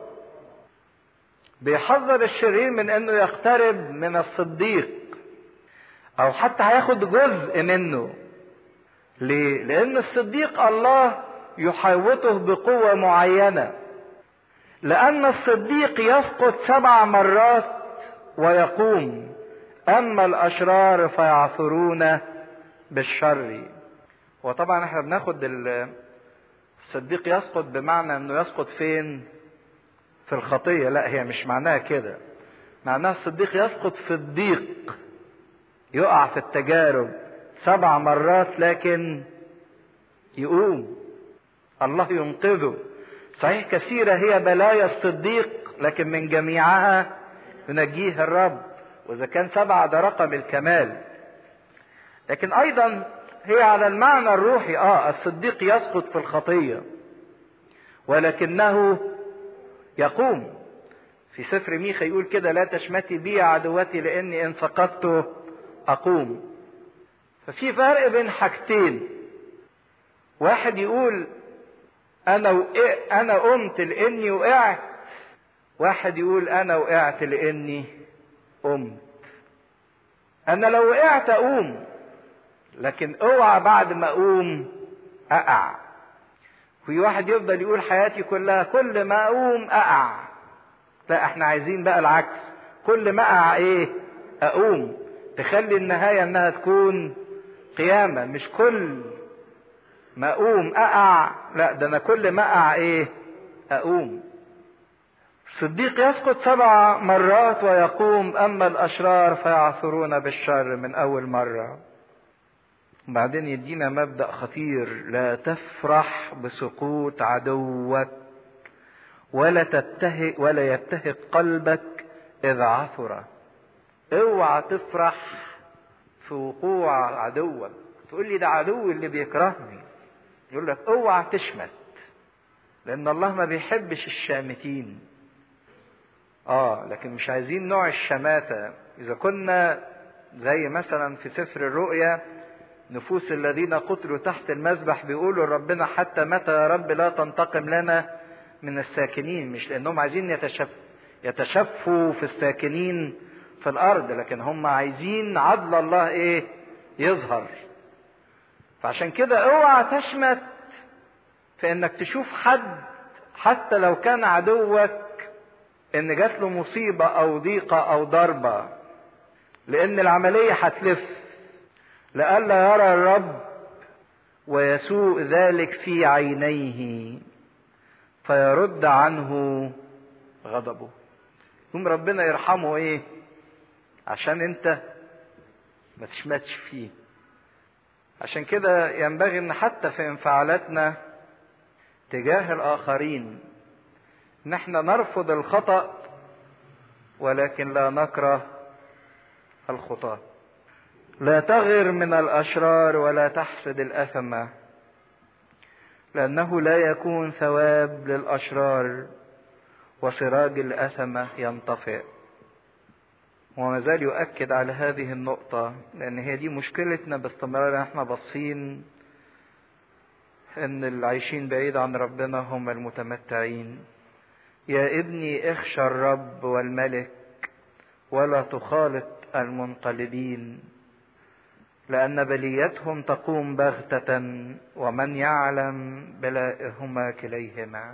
بيحذر الشرير من انه يقترب من الصديق او حتى هياخد جزء منه ليه لان الصديق الله يحوطه بقوه معينه لان الصديق يسقط سبع مرات ويقوم اما الاشرار فيعثرون بالشر وطبعا احنا بناخد الصديق يسقط بمعنى انه يسقط فين في الخطيه لا هي مش معناها كده معناها الصديق يسقط في الضيق يقع في التجارب سبع مرات لكن يقوم الله ينقذه صحيح كثيره هي بلايا الصديق لكن من جميعها ينجيه الرب واذا كان سبعه ده رقم الكمال لكن ايضا هي على المعنى الروحي اه الصديق يسقط في الخطيه ولكنه يقوم في سفر ميخا يقول كده لا تشمتي بي عدوتي لاني ان سقطت اقوم ففي فرق بين حاجتين واحد يقول انا وقع انا قمت لاني وقعت واحد يقول انا وقعت لاني قمت انا لو وقعت اقوم لكن اوعى بعد ما اقوم اقع في واحد يفضل يقول حياتي كلها كل ما اقوم اقع لا احنا عايزين بقى العكس كل ما اقع ايه اقوم تخلي النهايه انها تكون قيامه مش كل ما اقوم اقع لا ده انا كل ما اقع ايه اقوم الصديق يسقط سبع مرات ويقوم اما الاشرار فيعثرون بالشر من اول مره بعدين يدينا مبدا خطير لا تفرح بسقوط عدوك ولا تبتهق ولا يبتهق قلبك إذ عثر اوعى تفرح في وقوع عدوك تقول لي ده عدو اللي بيكرهني يقول لك اوعى تشمت لان الله ما بيحبش الشامتين اه لكن مش عايزين نوع الشماتة اذا كنا زي مثلا في سفر الرؤيا نفوس الذين قتلوا تحت المذبح بيقولوا ربنا حتى متى يا رب لا تنتقم لنا من الساكنين مش لانهم عايزين يتشف يتشفوا في الساكنين في الارض لكن هم عايزين عدل الله ايه يظهر فعشان كده اوعى تشمت في انك تشوف حد حتى لو كان عدوك ان جات له مصيبة او ضيقة او ضربة لان العملية هتلف لئلا يرى الرب ويسوء ذلك في عينيه فيرد عنه غضبه يوم ربنا يرحمه ايه عشان انت ما تشمتش فيه عشان كده ينبغي ان حتى في انفعالاتنا تجاه الاخرين ان احنا نرفض الخطا ولكن لا نكره الخطاه لا تغر من الاشرار ولا تحسد الاثمه لانه لا يكون ثواب للاشرار وسراج الاثمه ينطفئ وما زال يؤكد على هذه النقطة لأن هي دي مشكلتنا باستمرار احنا باصين إن اللي عايشين بعيد عن ربنا هم المتمتعين. يا ابني اخشى الرب والملك ولا تخالط المنقلبين لأن بليتهم تقوم بغتة ومن يعلم بلائهما كليهما.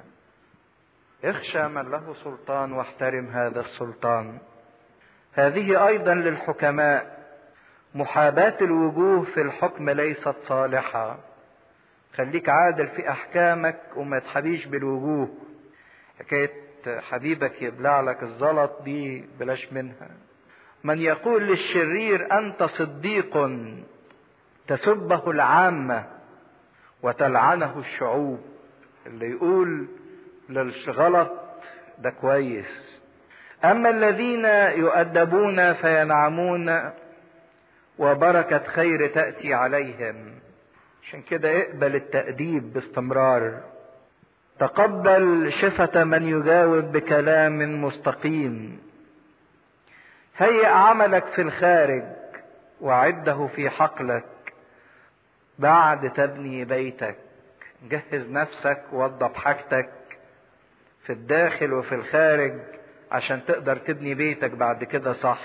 اخشى من له سلطان واحترم هذا السلطان. هذه ايضا للحكماء محاباة الوجوه في الحكم ليست صالحة خليك عادل في احكامك وما تحبيش بالوجوه حكاية حبيبك يبلع لك الزلط دي بلاش منها من يقول للشرير انت صديق تسبه العامة وتلعنه الشعوب اللي يقول للغلط ده كويس أما الذين يؤدبون فينعمون وبركة خير تأتي عليهم عشان كده اقبل التأديب باستمرار تقبل شفة من يجاوب بكلام مستقيم هيئ عملك في الخارج وعده في حقلك بعد تبني بيتك جهز نفسك ووضب حاجتك في الداخل وفي الخارج عشان تقدر تبني بيتك بعد كده صح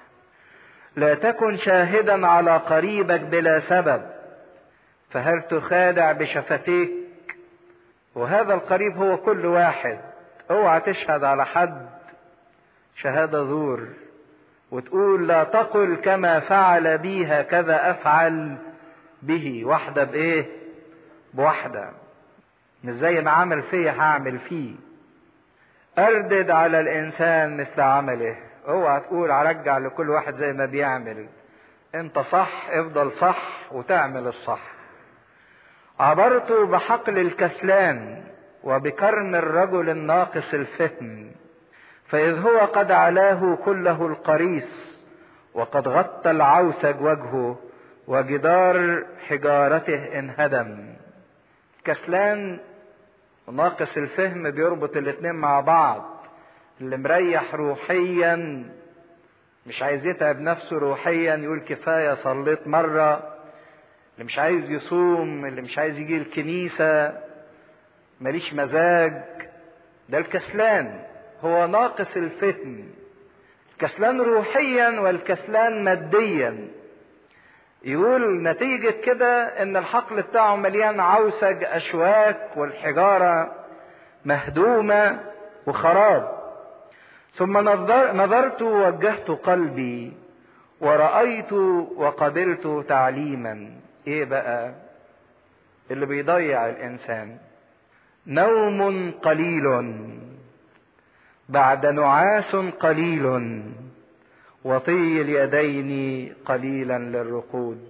لا تكن شاهدا على قريبك بلا سبب فهل تخادع بشفتيك وهذا القريب هو كل واحد اوعى تشهد على حد شهاده زور وتقول لا تقل كما فعل بي هكذا افعل به واحده بايه بواحده مش زي ما عمل فيا هعمل فيه اردد على الانسان مثل عمله اوعى تقول ارجع لكل واحد زي ما بيعمل انت صح افضل صح وتعمل الصح عبرت بحقل الكسلان وبكرم الرجل الناقص الفهم فاذ هو قد علاه كله القريص وقد غطى العوسج وجهه وجدار حجارته انهدم كسلان وناقص الفهم بيربط الاتنين مع بعض اللي مريح روحيا مش عايز يتعب نفسه روحيا يقول كفاية صليت مرة اللي مش عايز يصوم اللي مش عايز يجي الكنيسة ماليش مزاج ده الكسلان هو ناقص الفهم الكسلان روحيا والكسلان ماديا يقول نتيجة كده ان الحقل بتاعه مليان عوسج اشواك والحجارة مهدومة وخراب ثم نظر نظرت ووجهت قلبي ورأيت وقبلت تعليما ايه بقى اللي بيضيع الانسان نوم قليل بعد نعاس قليل وطي اليدين قليلا للرقود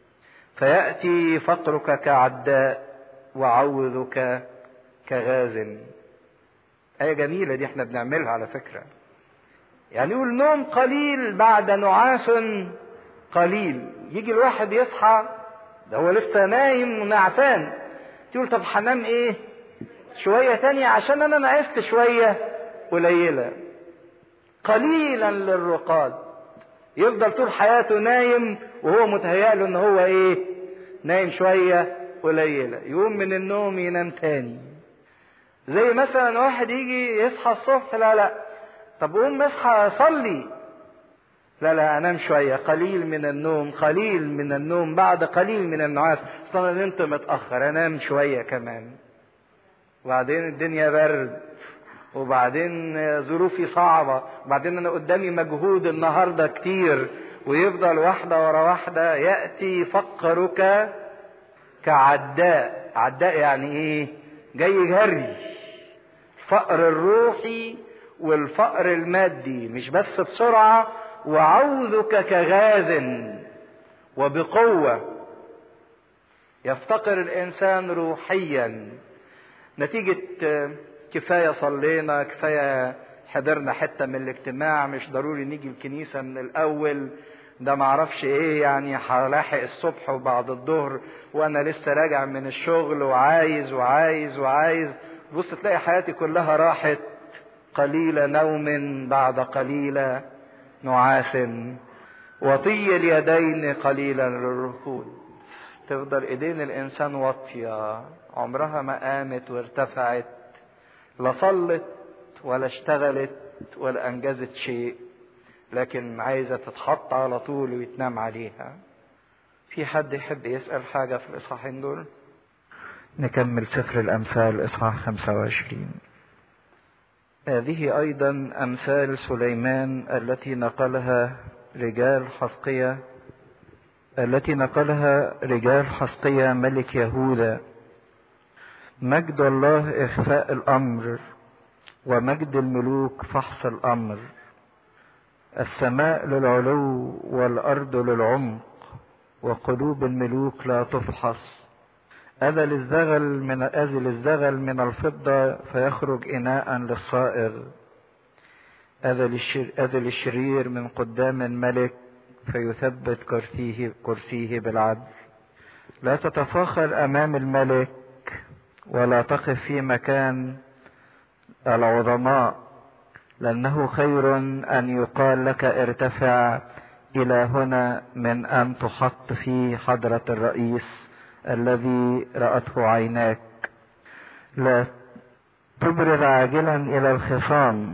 فياتي فقرك كعداء وعوذك كغاز آية جميلة دي احنا بنعملها على فكرة يعني يقول نوم قليل بعد نعاس قليل يجي الواحد يصحى ده هو لسه نايم ونعسان تقول طب هنام ايه شوية تانية عشان انا نعست شوية قليلة قليلا للرقاد يفضل طول حياته نايم وهو متهيأ له ان هو ايه نايم شوية قليلة يقوم من النوم ينام تاني زي مثلا واحد يجي يصحى الصبح لا لا طب قوم اصحى اصلي لا لا انام شويه قليل من النوم قليل من النوم بعد قليل من النعاس اصل انا نمت متاخر انام شويه كمان وبعدين الدنيا برد وبعدين ظروفي صعبه وبعدين انا قدامي مجهود النهارده كتير ويفضل واحده ورا واحده ياتي فقرك كعداء عداء يعني ايه جاي جري الفقر الروحي والفقر المادي مش بس بسرعه وعوذك كغاز وبقوة يفتقر الإنسان روحيا نتيجة كفاية صلينا كفاية حضرنا حتة من الاجتماع مش ضروري نيجي الكنيسة من الأول ده معرفش ايه يعني هلاحق الصبح وبعد الظهر وانا لسه راجع من الشغل وعايز وعايز وعايز بص تلاقي حياتي كلها راحت قليلة نوم بعد قليلة نعاس وطي اليدين قليلا للركود تفضل ايدين الانسان واطية عمرها ما قامت وارتفعت لا صلت ولا اشتغلت ولا انجزت شيء لكن عايزة تتحط على طول ويتنام عليها في حد يحب يسأل حاجة في الإصحاحين دول نكمل سفر الأمثال إصحاح 25 هذه أيضا أمثال سليمان التي نقلها رجال حسقية التي نقلها رجال حسقية ملك يهوذا مجد الله إخفاء الأمر ومجد الملوك فحص الأمر السماء للعلو والأرض للعمق وقلوب الملوك لا تفحص أذل الزغل من أذل الزغل من الفضة فيخرج إناء للصائغ أذل, الشر أذل الشرير من قدام الملك فيثبت كرسيه, كرسيه بالعدل لا تتفاخر أمام الملك ولا تقف في مكان العظماء لأنه خير أن يقال لك ارتفع إلى هنا من أن تحط في حضرة الرئيس الذي رأته عيناك لا تبرد عاجلا إلى الخصام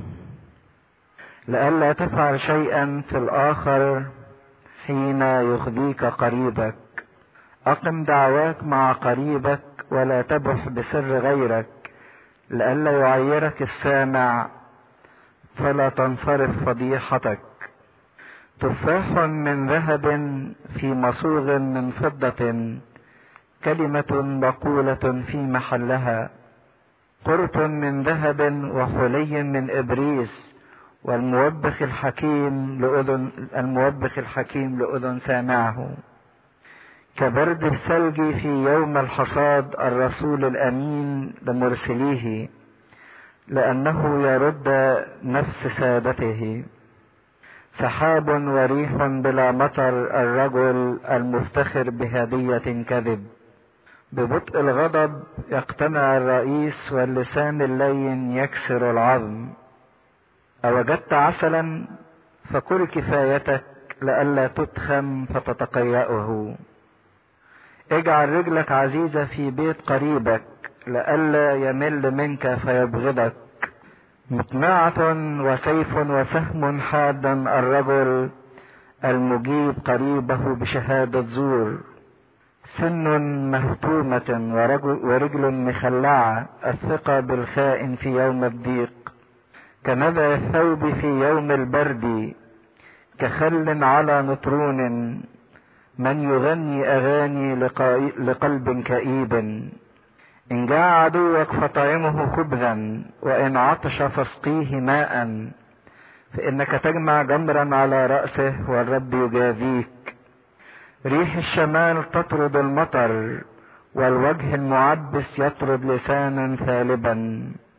لئلا تفعل شيئا في الآخر حين يخزيك قريبك أقم دعواك مع قريبك ولا تبح بسر غيرك لئلا يعيرك السامع فلا تنصرف فضيحتك تفاح من ذهب في مصوغ من فضة كلمة مقولة في محلها قرط من ذهب وحلي من إبريس والموبخ الحكيم لأذن الموبخ الحكيم لأذن سامعه كبرد الثلج في يوم الحصاد الرسول الأمين لمرسليه لأنه يرد نفس سادته سحاب وريح بلا مطر الرجل المفتخر بهدية كذب ببطء الغضب يقتنع الرئيس واللسان اللين يكسر العظم أوجدت عسلا فكل كفايتك لئلا تتخم فتتقيأه اجعل رجلك عزيزة في بيت قريبك لئلا يمل منك فيبغضك مقنعة وسيف وسهم حادا الرجل المجيب قريبه بشهادة زور سن مهتومة ورجل مخلعة الثقة بالخائن في يوم الضيق كنبع الثوب في يوم البرد كخل على نطرون من يغني أغاني لقلب كئيب إن جاع عدوك فطعمه خبزا وإن عطش فاسقيه ماء فإنك تجمع جمرا على رأسه والرب يجازيك ريح الشمال تطرد المطر والوجه المعبس يطرد لسانا ثالبا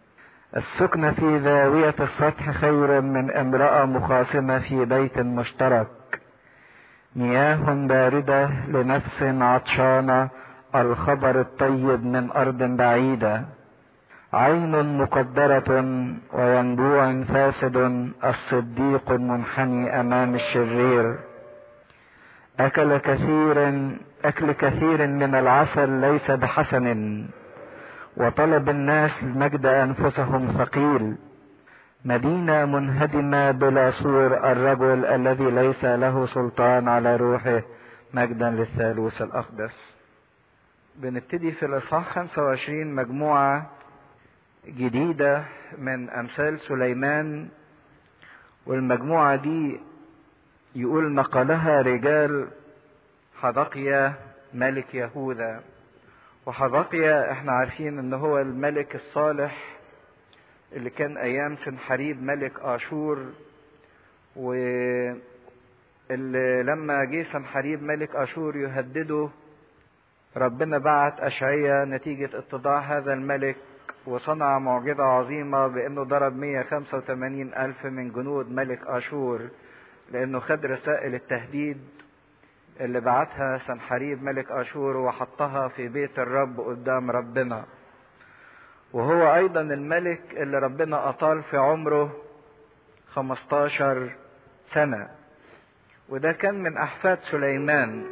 السكن في زاوية السطح خير من امرأة مخاصمة في بيت مشترك مياه باردة لنفس عطشانة الخبر الطيب من أرض بعيدة عين مقدرة وينبوع فاسد الصديق المنحني أمام الشرير أكل كثير أكل كثير من العسل ليس بحسن وطلب الناس مجد أنفسهم ثقيل مدينة منهدمة بلا سور الرجل الذي ليس له سلطان على روحه مجدا للثالوث الأقدس بنبتدي في الإصحاح 25 مجموعة جديدة من أمثال سليمان والمجموعة دي يقول نقلها رجال حدقيا ملك يهوذا وحدقيا احنا عارفين ان هو الملك الصالح اللي كان ايام سنحريب ملك اشور واللي لما جه سنحريب ملك اشور يهدده ربنا بعت اشعيا نتيجة اتضاع هذا الملك وصنع معجزة عظيمة بانه ضرب 185 الف من جنود ملك اشور لانه خد رسائل التهديد اللي بعتها سنحريب ملك اشور وحطها في بيت الرب قدام ربنا وهو ايضا الملك اللي ربنا اطال في عمره 15 سنة وده كان من احفاد سليمان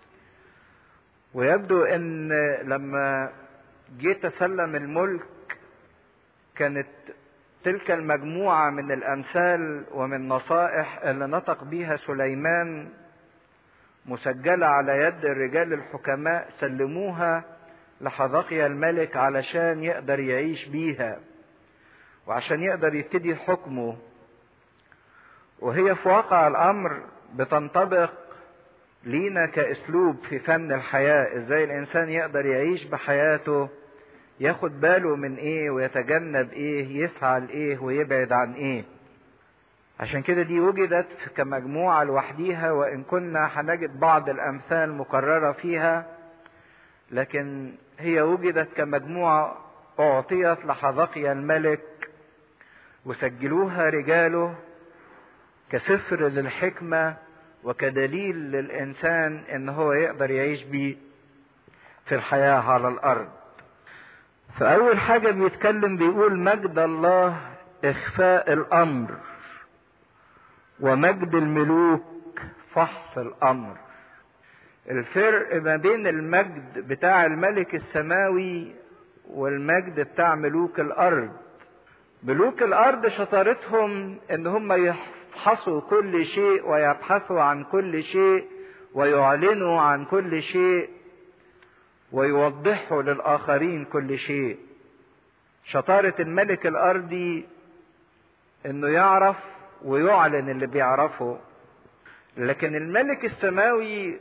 ويبدو ان لما جه تسلم الملك كانت تلك المجموعة من الامثال ومن نصائح اللي نطق بيها سليمان مسجلة على يد الرجال الحكماء سلموها لحذقيا الملك علشان يقدر يعيش بيها وعشان يقدر يبتدي حكمه وهي في واقع الامر بتنطبق لينا كاسلوب في فن الحياه ازاي الانسان يقدر يعيش بحياته ياخد باله من ايه ويتجنب ايه يفعل ايه ويبعد عن ايه عشان كده دي وجدت كمجموعة لوحديها وإن كنا هنجد بعض الأمثال مكررة فيها لكن هي وجدت كمجموعة أعطيت لحذقيا الملك وسجلوها رجاله كسفر للحكمة وكدليل للإنسان إن هو يقدر يعيش بيه في الحياة على الأرض فأول حاجة بيتكلم بيقول مجد الله إخفاء الأمر ومجد الملوك فحص الامر الفرق ما بين المجد بتاع الملك السماوي والمجد بتاع ملوك الارض ملوك الارض شطارتهم ان هم يفحصوا كل شيء ويبحثوا عن كل شيء ويعلنوا عن كل شيء ويوضحوا للاخرين كل شيء شطاره الملك الارضي انه يعرف ويعلن اللي بيعرفه لكن الملك السماوي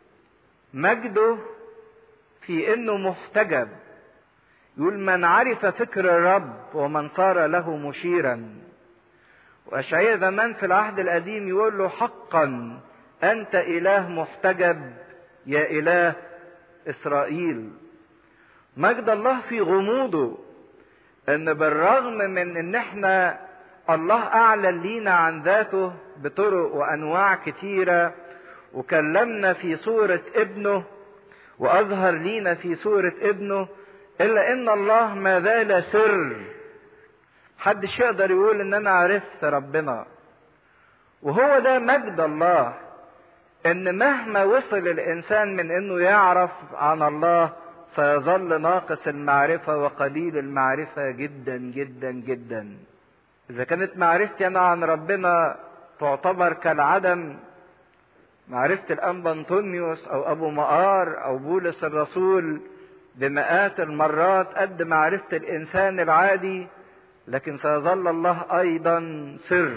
مجده في انه محتجب يقول من عرف فكر الرب ومن صار له مشيرا واشعياء زمان في العهد القديم يقول له حقا انت اله محتجب يا اله اسرائيل مجد الله في غموضه ان بالرغم من ان احنا الله اعلن لينا عن ذاته بطرق وانواع كتيره وكلمنا في صوره ابنه واظهر لينا في صوره ابنه الا ان الله ما زال سر محدش يقدر يقول ان انا عرفت ربنا وهو ده مجد الله ان مهما وصل الانسان من انه يعرف عن الله سيظل ناقص المعرفه وقليل المعرفه جدا جدا جدا إذا كانت معرفتي أنا عن ربنا تعتبر كالعدم معرفة الأنبا أنطونيوس أو أبو مقار أو بولس الرسول بمئات المرات قد معرفة الإنسان العادي لكن سيظل الله أيضا سر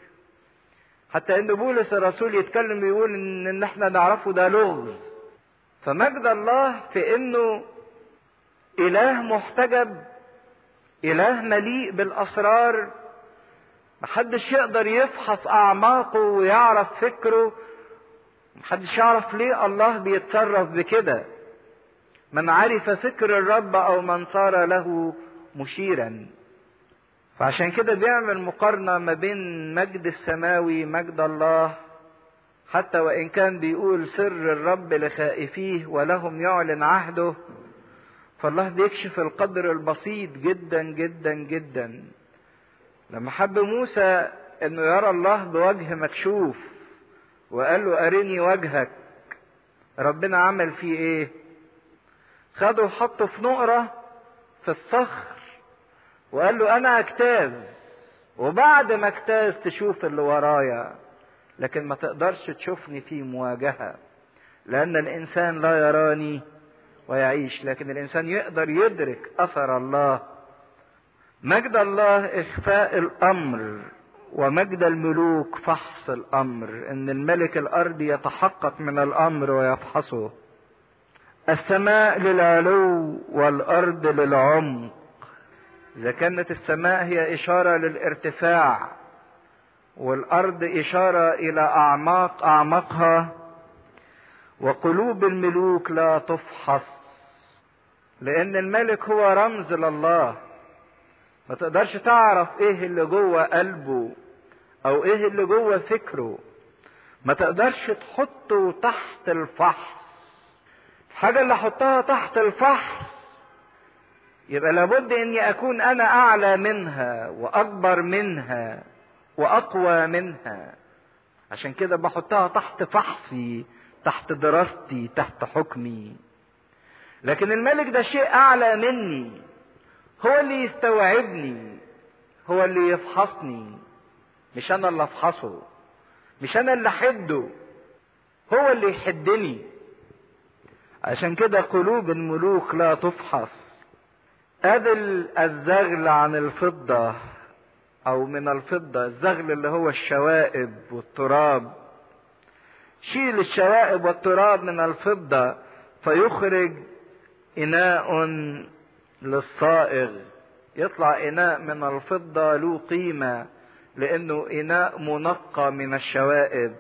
حتى إن بولس الرسول يتكلم ويقول إن, إن إحنا نعرفه ده لغز فمجد الله في إنه إله محتجب إله مليء بالأسرار محدش يقدر يفحص اعماقه ويعرف فكره محدش يعرف ليه الله بيتصرف بكده من عرف فكر الرب او من صار له مشيرا فعشان كده بيعمل مقارنة ما بين مجد السماوي مجد الله حتى وإن كان بيقول سر الرب لخائفيه ولهم يعلن عهده فالله بيكشف القدر البسيط جدا جدا جدا لما حب موسى انه يرى الله بوجه مكشوف وقال له ارني وجهك ربنا عمل فيه ايه خده وحطه في نقرة في الصخر وقال له انا اجتاز وبعد ما اجتاز تشوف اللي ورايا لكن ما تقدرش تشوفني في مواجهة لان الانسان لا يراني ويعيش لكن الانسان يقدر يدرك اثر الله مجد الله اخفاء الامر ومجد الملوك فحص الامر ان الملك الارضي يتحقق من الامر ويفحصه السماء للعلو والارض للعمق اذا كانت السماء هي اشاره للارتفاع والارض اشاره الى اعماق اعماقها وقلوب الملوك لا تفحص لان الملك هو رمز لله ما تقدرش تعرف ايه اللي جوه قلبه او ايه اللي جوه فكره ما تقدرش تحطه تحت الفحص الحاجة اللي احطها تحت الفحص يبقى لابد اني اكون انا اعلى منها واكبر منها واقوى منها عشان كده بحطها تحت فحصي تحت دراستي تحت حكمي لكن الملك ده شيء اعلى مني هو اللي يستوعبني هو اللي يفحصني مش انا اللي افحصه مش انا اللي احده هو اللي يحدني عشان كده قلوب الملوك لا تفحص أدل الزغل عن الفضة أو من الفضة الزغل اللي هو الشوائب والتراب شيل الشوائب والتراب من الفضة فيخرج إناء للصائغ يطلع إناء من الفضة له قيمة لأنه إناء منقى من الشوائب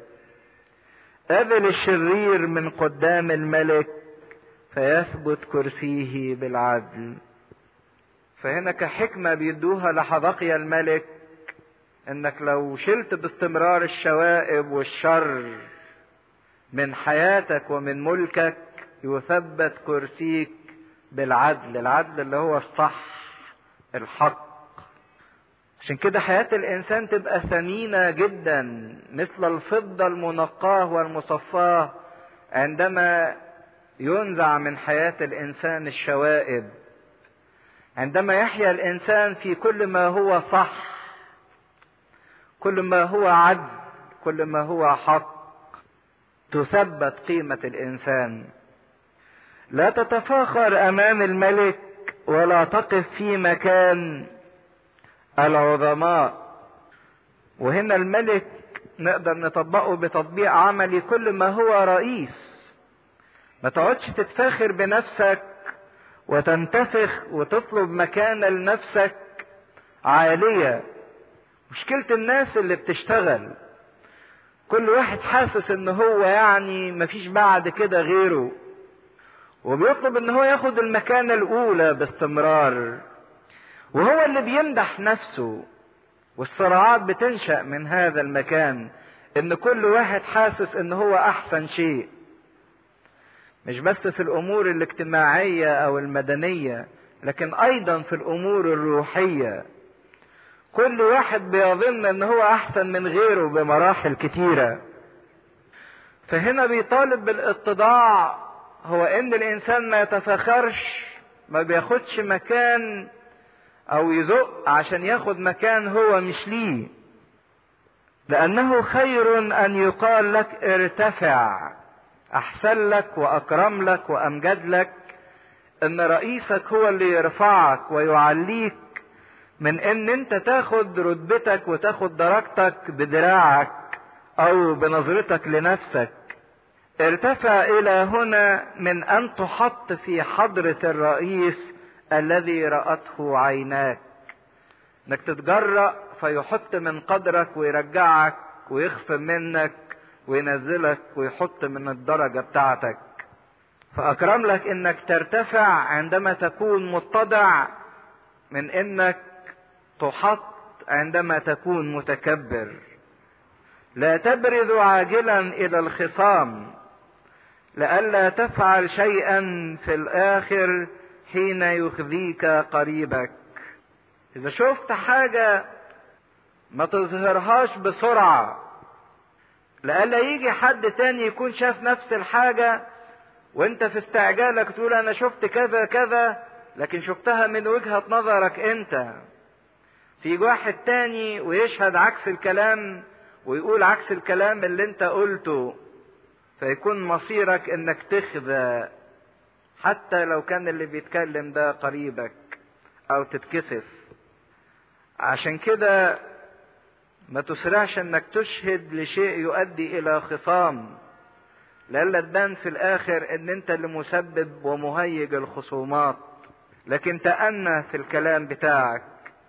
قابل الشرير من قدام الملك فيثبت كرسيه بالعدل فهنا كحكمة بيدوها لحبقيا الملك انك لو شلت باستمرار الشوائب والشر من حياتك ومن ملكك يثبت كرسيك بالعدل العدل اللي هو الصح الحق عشان كده حياة الإنسان تبقى ثمينة جدا مثل الفضة المنقاة والمصفاة عندما ينزع من حياة الإنسان الشوائب عندما يحيا الإنسان في كل ما هو صح كل ما هو عدل كل ما هو حق تثبت قيمة الإنسان لا تتفاخر أمام الملك ولا تقف في مكان العظماء وهنا الملك نقدر نطبقه بتطبيق عملي كل ما هو رئيس ما تقعدش تتفاخر بنفسك وتنتفخ وتطلب مكانة لنفسك عالية مشكلة الناس اللي بتشتغل كل واحد حاسس ان هو يعني مفيش بعد كده غيره وبيطلب ان هو ياخد المكانة الاولى باستمرار وهو اللي بيمدح نفسه والصراعات بتنشأ من هذا المكان ان كل واحد حاسس ان هو احسن شيء مش بس في الامور الاجتماعية او المدنية لكن ايضا في الامور الروحية كل واحد بيظن ان هو احسن من غيره بمراحل كتيرة فهنا بيطالب بالاتضاع هو ان الانسان ما يتفاخرش ما بياخدش مكان او يزق عشان ياخد مكان هو مش ليه لانه خير ان يقال لك ارتفع احسن لك واكرم لك وامجد لك ان رئيسك هو اللي يرفعك ويعليك من ان انت تاخد رتبتك وتاخد درجتك بدراعك او بنظرتك لنفسك ارتفع الى هنا من ان تحط في حضرة الرئيس الذي رأته عيناك انك تتجرأ فيحط من قدرك ويرجعك ويخصم منك وينزلك ويحط من الدرجة بتاعتك فأكرم لك انك ترتفع عندما تكون متضع من انك تحط عندما تكون متكبر لا تبرز عاجلا الى الخصام لئلا تفعل شيئا في الاخر حين يخزيك قريبك اذا شفت حاجه ما تظهرهاش بسرعه لئلا يجي حد تاني يكون شاف نفس الحاجه وانت في استعجالك تقول انا شفت كذا كذا لكن شفتها من وجهه نظرك انت في واحد تاني ويشهد عكس الكلام ويقول عكس الكلام اللي انت قلته فيكون مصيرك انك تخذى حتى لو كان اللي بيتكلم ده قريبك او تتكسف عشان كده ما تسرعش انك تشهد لشيء يؤدي الى خصام لألا تبان في الاخر ان انت اللي مسبب ومهيج الخصومات لكن تأنى في الكلام بتاعك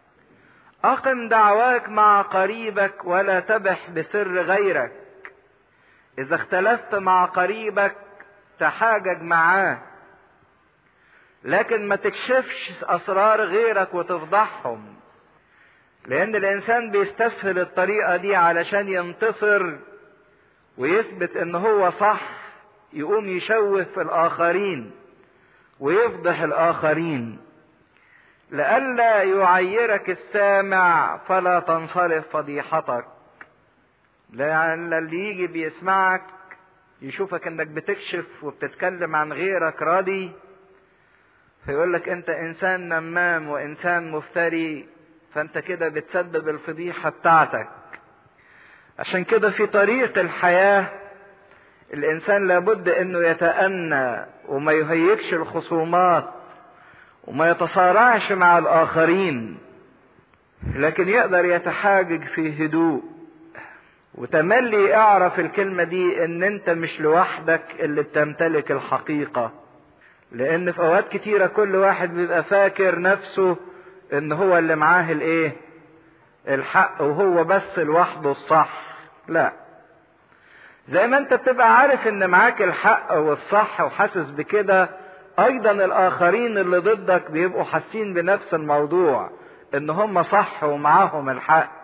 أقم دعواك مع قريبك ولا تبح بسر غيرك إذا اختلفت مع قريبك تحاجج معاه لكن ما تكشفش أسرار غيرك وتفضحهم لأن الإنسان بيستسهل الطريقة دي علشان ينتصر ويثبت إن هو صح يقوم يشوه في الآخرين ويفضح الآخرين لئلا يعيرك السامع فلا تنصرف فضيحتك لعل اللي يجي بيسمعك يشوفك انك بتكشف وبتتكلم عن غيرك راضي فيقول لك انت انسان نمام وانسان مفتري فانت كده بتسبب الفضيحه بتاعتك عشان كده في طريق الحياه الانسان لابد انه يتأنى وما يهيكش الخصومات وما يتصارعش مع الاخرين لكن يقدر يتحاجج في هدوء وتملي اعرف الكلمة دي ان انت مش لوحدك اللي بتمتلك الحقيقة لان في اوقات كتيرة كل واحد بيبقى فاكر نفسه ان هو اللي معاه الايه الحق وهو بس لوحده الصح لا زي ما انت بتبقى عارف ان معاك الحق والصح وحاسس بكده ايضا الاخرين اللي ضدك بيبقوا حاسين بنفس الموضوع ان هم صح ومعاهم الحق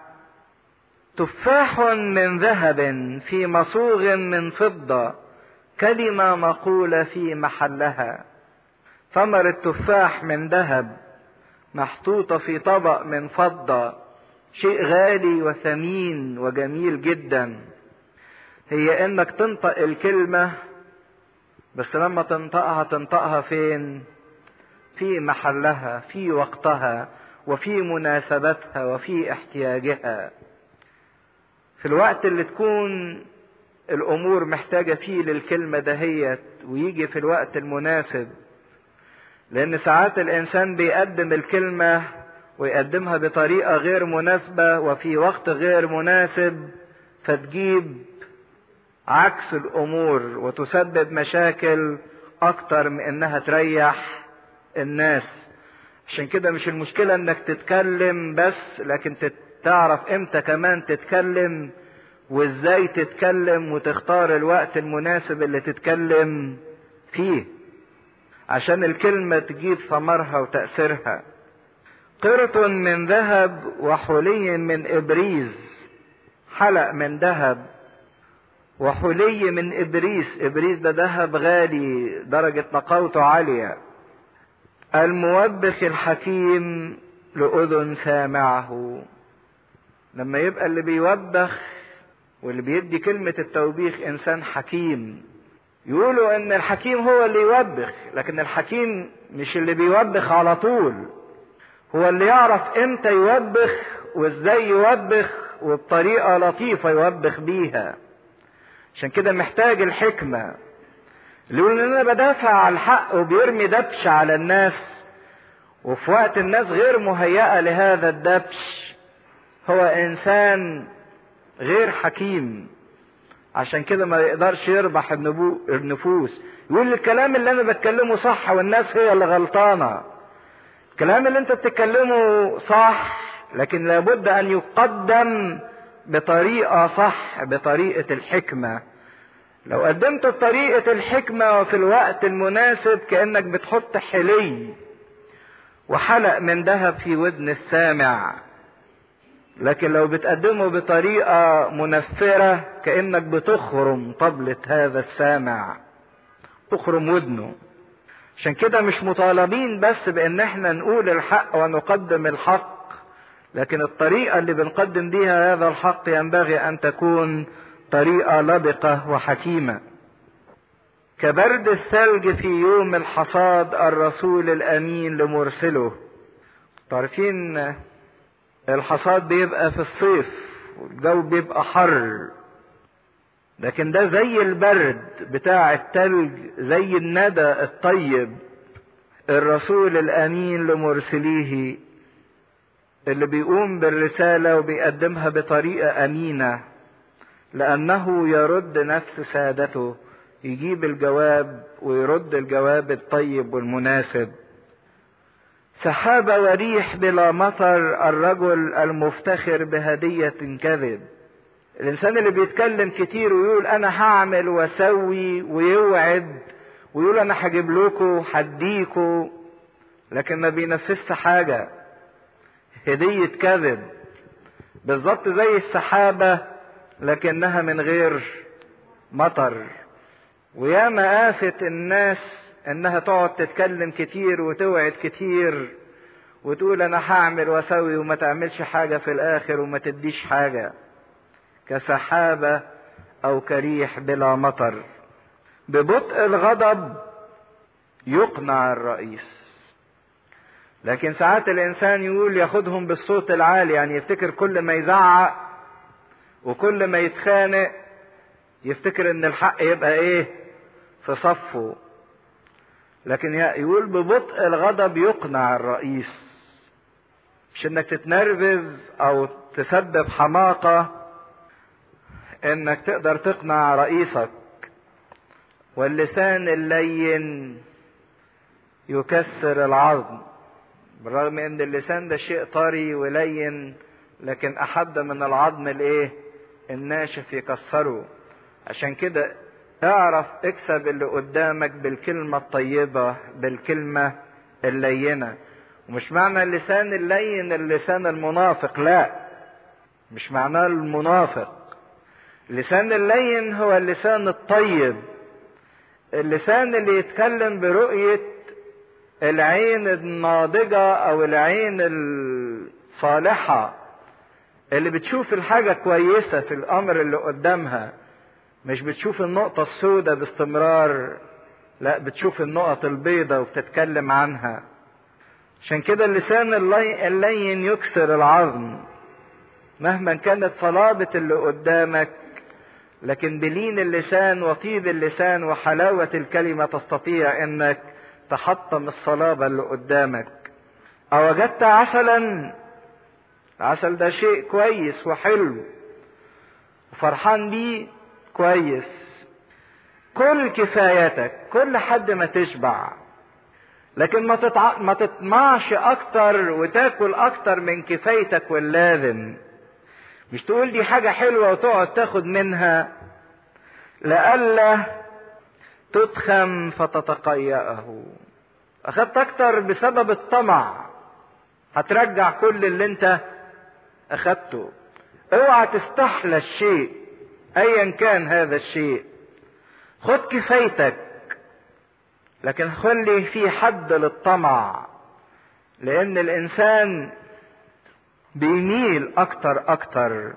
تفاح من ذهب في مصوغ من فضة كلمة مقولة في محلها ثمر التفاح من ذهب محطوطة في طبق من فضة شيء غالي وثمين وجميل جدا هي انك تنطق الكلمة بس لما تنطقها تنطقها فين في محلها في وقتها وفي مناسبتها وفي احتياجها في الوقت اللي تكون الامور محتاجه فيه للكلمه دهيت ويجي في الوقت المناسب لان ساعات الانسان بيقدم الكلمه ويقدمها بطريقه غير مناسبه وفي وقت غير مناسب فتجيب عكس الامور وتسبب مشاكل اكتر من انها تريح الناس عشان كده مش المشكله انك تتكلم بس لكن تعرف امتى كمان تتكلم وازاي تتكلم وتختار الوقت المناسب اللي تتكلم فيه عشان الكلمة تجيب ثمرها وتأثيرها قرط من ذهب وحلي من إبريز حلق من ذهب وحلي من إبريس إبريس ده ذهب غالي درجة نقاوته عالية الموبخ الحكيم لأذن سامعه لما يبقى اللي بيوبخ واللي بيدي كلمة التوبيخ إنسان حكيم يقولوا إن الحكيم هو اللي يوبخ لكن الحكيم مش اللي بيوبخ على طول هو اللي يعرف إمتى يوبخ وإزاي يوبخ وبطريقة لطيفة يوبخ بيها عشان كده محتاج الحكمة اللي يقول إن أنا بدافع على الحق وبيرمي دبش على الناس وفي وقت الناس غير مهيئة لهذا الدبش هو انسان غير حكيم عشان كده ما يقدرش يربح النفوس يقول الكلام اللي انا بتكلمه صح والناس هي اللي غلطانة الكلام اللي انت بتتكلمه صح لكن لابد ان يقدم بطريقة صح بطريقة الحكمة لو قدمت بطريقة الحكمة وفي الوقت المناسب كأنك بتحط حلي وحلق من ذهب في ودن السامع لكن لو بتقدمه بطريقة منفرة كأنك بتخرم طبلة هذا السامع تخرم ودنه عشان كده مش مطالبين بس بان احنا نقول الحق ونقدم الحق لكن الطريقة اللي بنقدم بيها هذا الحق ينبغي ان تكون طريقة لبقة وحكيمة كبرد الثلج في يوم الحصاد الرسول الامين لمرسله تعرفين الحصاد بيبقى في الصيف والجو بيبقى حر لكن ده زي البرد بتاع التلج زي الندى الطيب الرسول الامين لمرسليه اللي بيقوم بالرساله وبيقدمها بطريقه امينه لانه يرد نفس سادته يجيب الجواب ويرد الجواب الطيب والمناسب سحابه وريح بلا مطر الرجل المفتخر بهديه كذب الانسان اللي بيتكلم كتير ويقول انا هعمل واسوي ويوعد ويقول انا هجيب لكم هديكوا لكن ما بينفذش حاجه هديه كذب بالظبط زي السحابه لكنها من غير مطر وياما آفة الناس انها تقعد تتكلم كتير وتوعد كتير وتقول انا هعمل واسوي وما تعملش حاجة في الاخر وما تديش حاجة كسحابة او كريح بلا مطر ببطء الغضب يقنع الرئيس لكن ساعات الانسان يقول ياخدهم بالصوت العالي يعني يفتكر كل ما يزعق وكل ما يتخانق يفتكر ان الحق يبقى ايه في صفه لكن يقول ببطء الغضب يقنع الرئيس مش انك تتنرفز او تسبب حماقة انك تقدر تقنع رئيسك واللسان اللين يكسر العظم بالرغم ان اللسان ده شيء طري ولين لكن احد من العظم الايه الناشف يكسره عشان كده اعرف اكسب اللي قدامك بالكلمة الطيبة بالكلمة اللينة ومش معنى اللسان اللين اللسان المنافق لا مش معناه المنافق اللسان اللين هو اللسان الطيب اللسان اللي يتكلم برؤية العين الناضجة او العين الصالحة اللي بتشوف الحاجة كويسة في الامر اللي قدامها مش بتشوف النقطة السوداء باستمرار لا بتشوف النقط البيضاء وبتتكلم عنها عشان كده اللسان اللين يكسر العظم مهما كانت صلابة اللي قدامك لكن بلين اللسان وطيب اللسان وحلاوة الكلمة تستطيع انك تحطم الصلابة اللي قدامك أوجدت عسلا العسل ده شيء كويس وحلو وفرحان بيه كويس كل كفايتك كل حد ما تشبع لكن ما تتع... ما تطمعش اكتر وتاكل اكتر من كفايتك واللازم مش تقول دي حاجة حلوة وتقعد تاخد منها لئلا تتخم فتتقيأه اخدت اكتر بسبب الطمع هترجع كل اللي انت اخدته اوعى تستحلى الشيء ايا كان هذا الشيء خد كفايتك لكن خلي في حد للطمع لان الانسان بيميل اكتر اكتر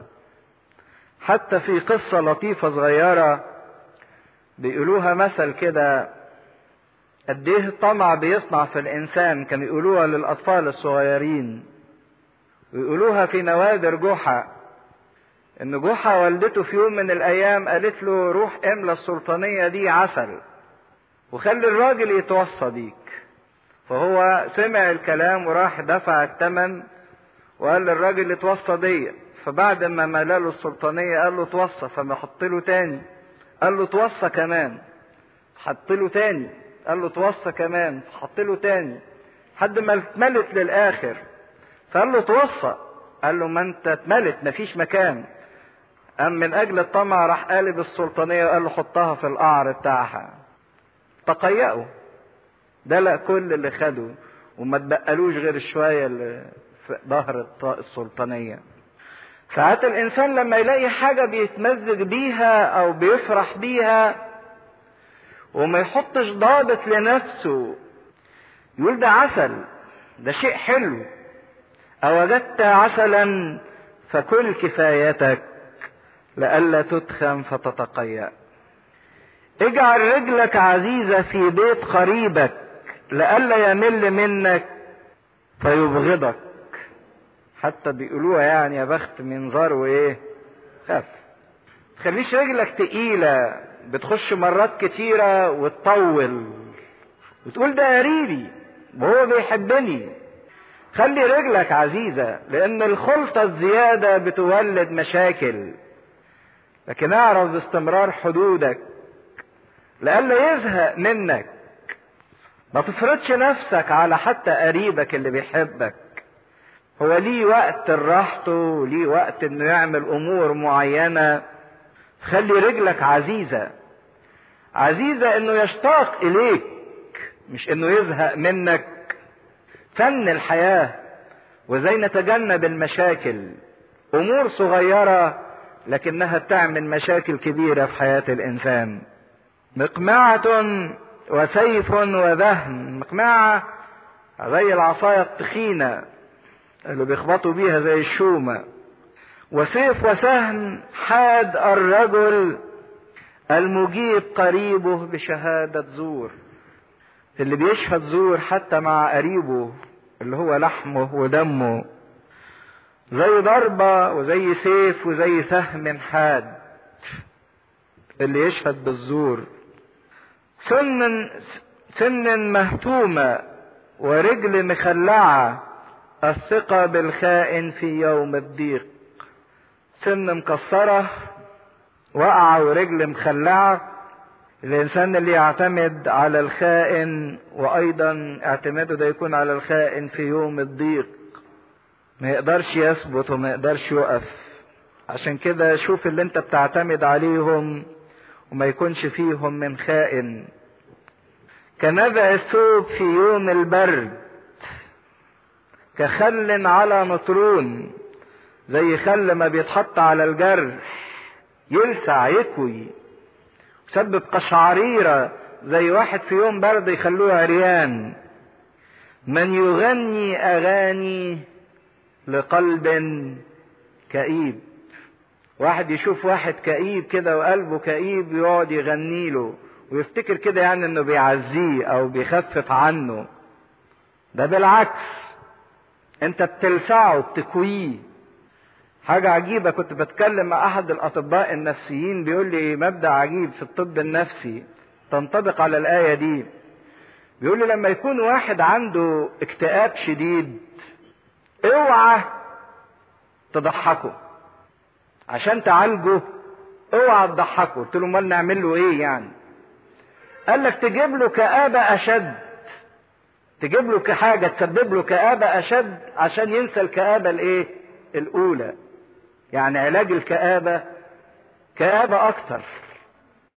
حتى في قصة لطيفة صغيرة بيقولوها مثل كده قد ايه الطمع بيصنع في الانسان كانوا يقولوها للاطفال الصغيرين ويقولوها في نوادر جحا ان جحا والدته في يوم من الايام قالت له روح املى السلطانية دي عسل وخلي الراجل يتوصى بيك فهو سمع الكلام وراح دفع الثمن وقال للراجل اتوصى بيا فبعد ما ملاله السلطانية قال له توصى فما حط له تاني قال له توصى كمان حط له تاني قال له توصى كمان حط له تاني لحد ما اتملت للاخر فقال له توصى قال له ما انت اتملت مفيش مكان قام من اجل الطمع راح قالب السلطانيه وقال له حطها في القعر بتاعها تقيأوا ده لا كل اللي خده وما تبقلوش غير شويه اللي في ظهر السلطانيه ساعات الانسان لما يلاقي حاجة بيتمزج بيها او بيفرح بيها وما يحطش ضابط لنفسه يقول ده عسل ده شيء حلو أوجدت عسلا فكل كفايتك لئلا تتخم فتتقيأ اجعل رجلك عزيزة في بيت قريبك لئلا يمل منك فيبغضك حتى بيقولوها يعني يا بخت منظر وايه خف تخليش رجلك تقيلة بتخش مرات كتيرة وتطول وتقول ده قريبي وهو بيحبني خلي رجلك عزيزة لأن الخلطة الزيادة بتولد مشاكل لكن اعرف باستمرار حدودك لئلا يزهق منك ما تفرضش نفسك على حتى قريبك اللي بيحبك هو ليه وقت راحته ليه وقت انه يعمل امور معينة خلي رجلك عزيزة عزيزة انه يشتاق اليك مش انه يزهق منك فن الحياة وازاي نتجنب المشاكل امور صغيرة لكنها بتعمل مشاكل كبيرة في حياة الانسان مقمعة وسيف وذهن مقمعة زي العصاية التخينة اللي بيخبطوا بيها زي الشومة وسيف وسهم حاد الرجل المجيب قريبه بشهادة زور اللي بيشهد زور حتى مع قريبه اللي هو لحمه ودمه زي ضربة وزي سيف وزي سهم حاد اللي يشهد بالزور سن سن مهتومة ورجل مخلعة الثقة بالخائن في يوم الضيق سن مكسرة وقعة ورجل مخلعة الإنسان اللي يعتمد على الخائن وأيضا اعتماده ده يكون على الخائن في يوم الضيق ما يقدرش يثبت وما يقدرش يقف عشان كده شوف اللي انت بتعتمد عليهم وما يكونش فيهم من خائن كنبع الثوب في يوم البرد كخل على نطرون زي خل ما بيتحط على الجرح يلسع يكوي سبب قشعريرة زي واحد في يوم برد يخلوه عريان من يغني أغاني لقلب كئيب واحد يشوف واحد كئيب كده وقلبه كئيب يقعد يغني له ويفتكر كده يعني انه بيعزيه او بيخفف عنه ده بالعكس انت بتلسعه بتكويه حاجة عجيبة كنت بتكلم مع أحد الأطباء النفسيين بيقول لي مبدأ عجيب في الطب النفسي تنطبق على الآية دي بيقول لي لما يكون واحد عنده اكتئاب شديد اوعى تضحكه عشان تعالجه اوعى تضحكه قلت له امال نعمل له ايه يعني قال لك تجيب له كآبة أشد تجيب له حاجة تسبب له كآبة أشد عشان ينسى الكآبة الإيه؟ الأولى. يعني علاج الكآبة كآبة أكتر.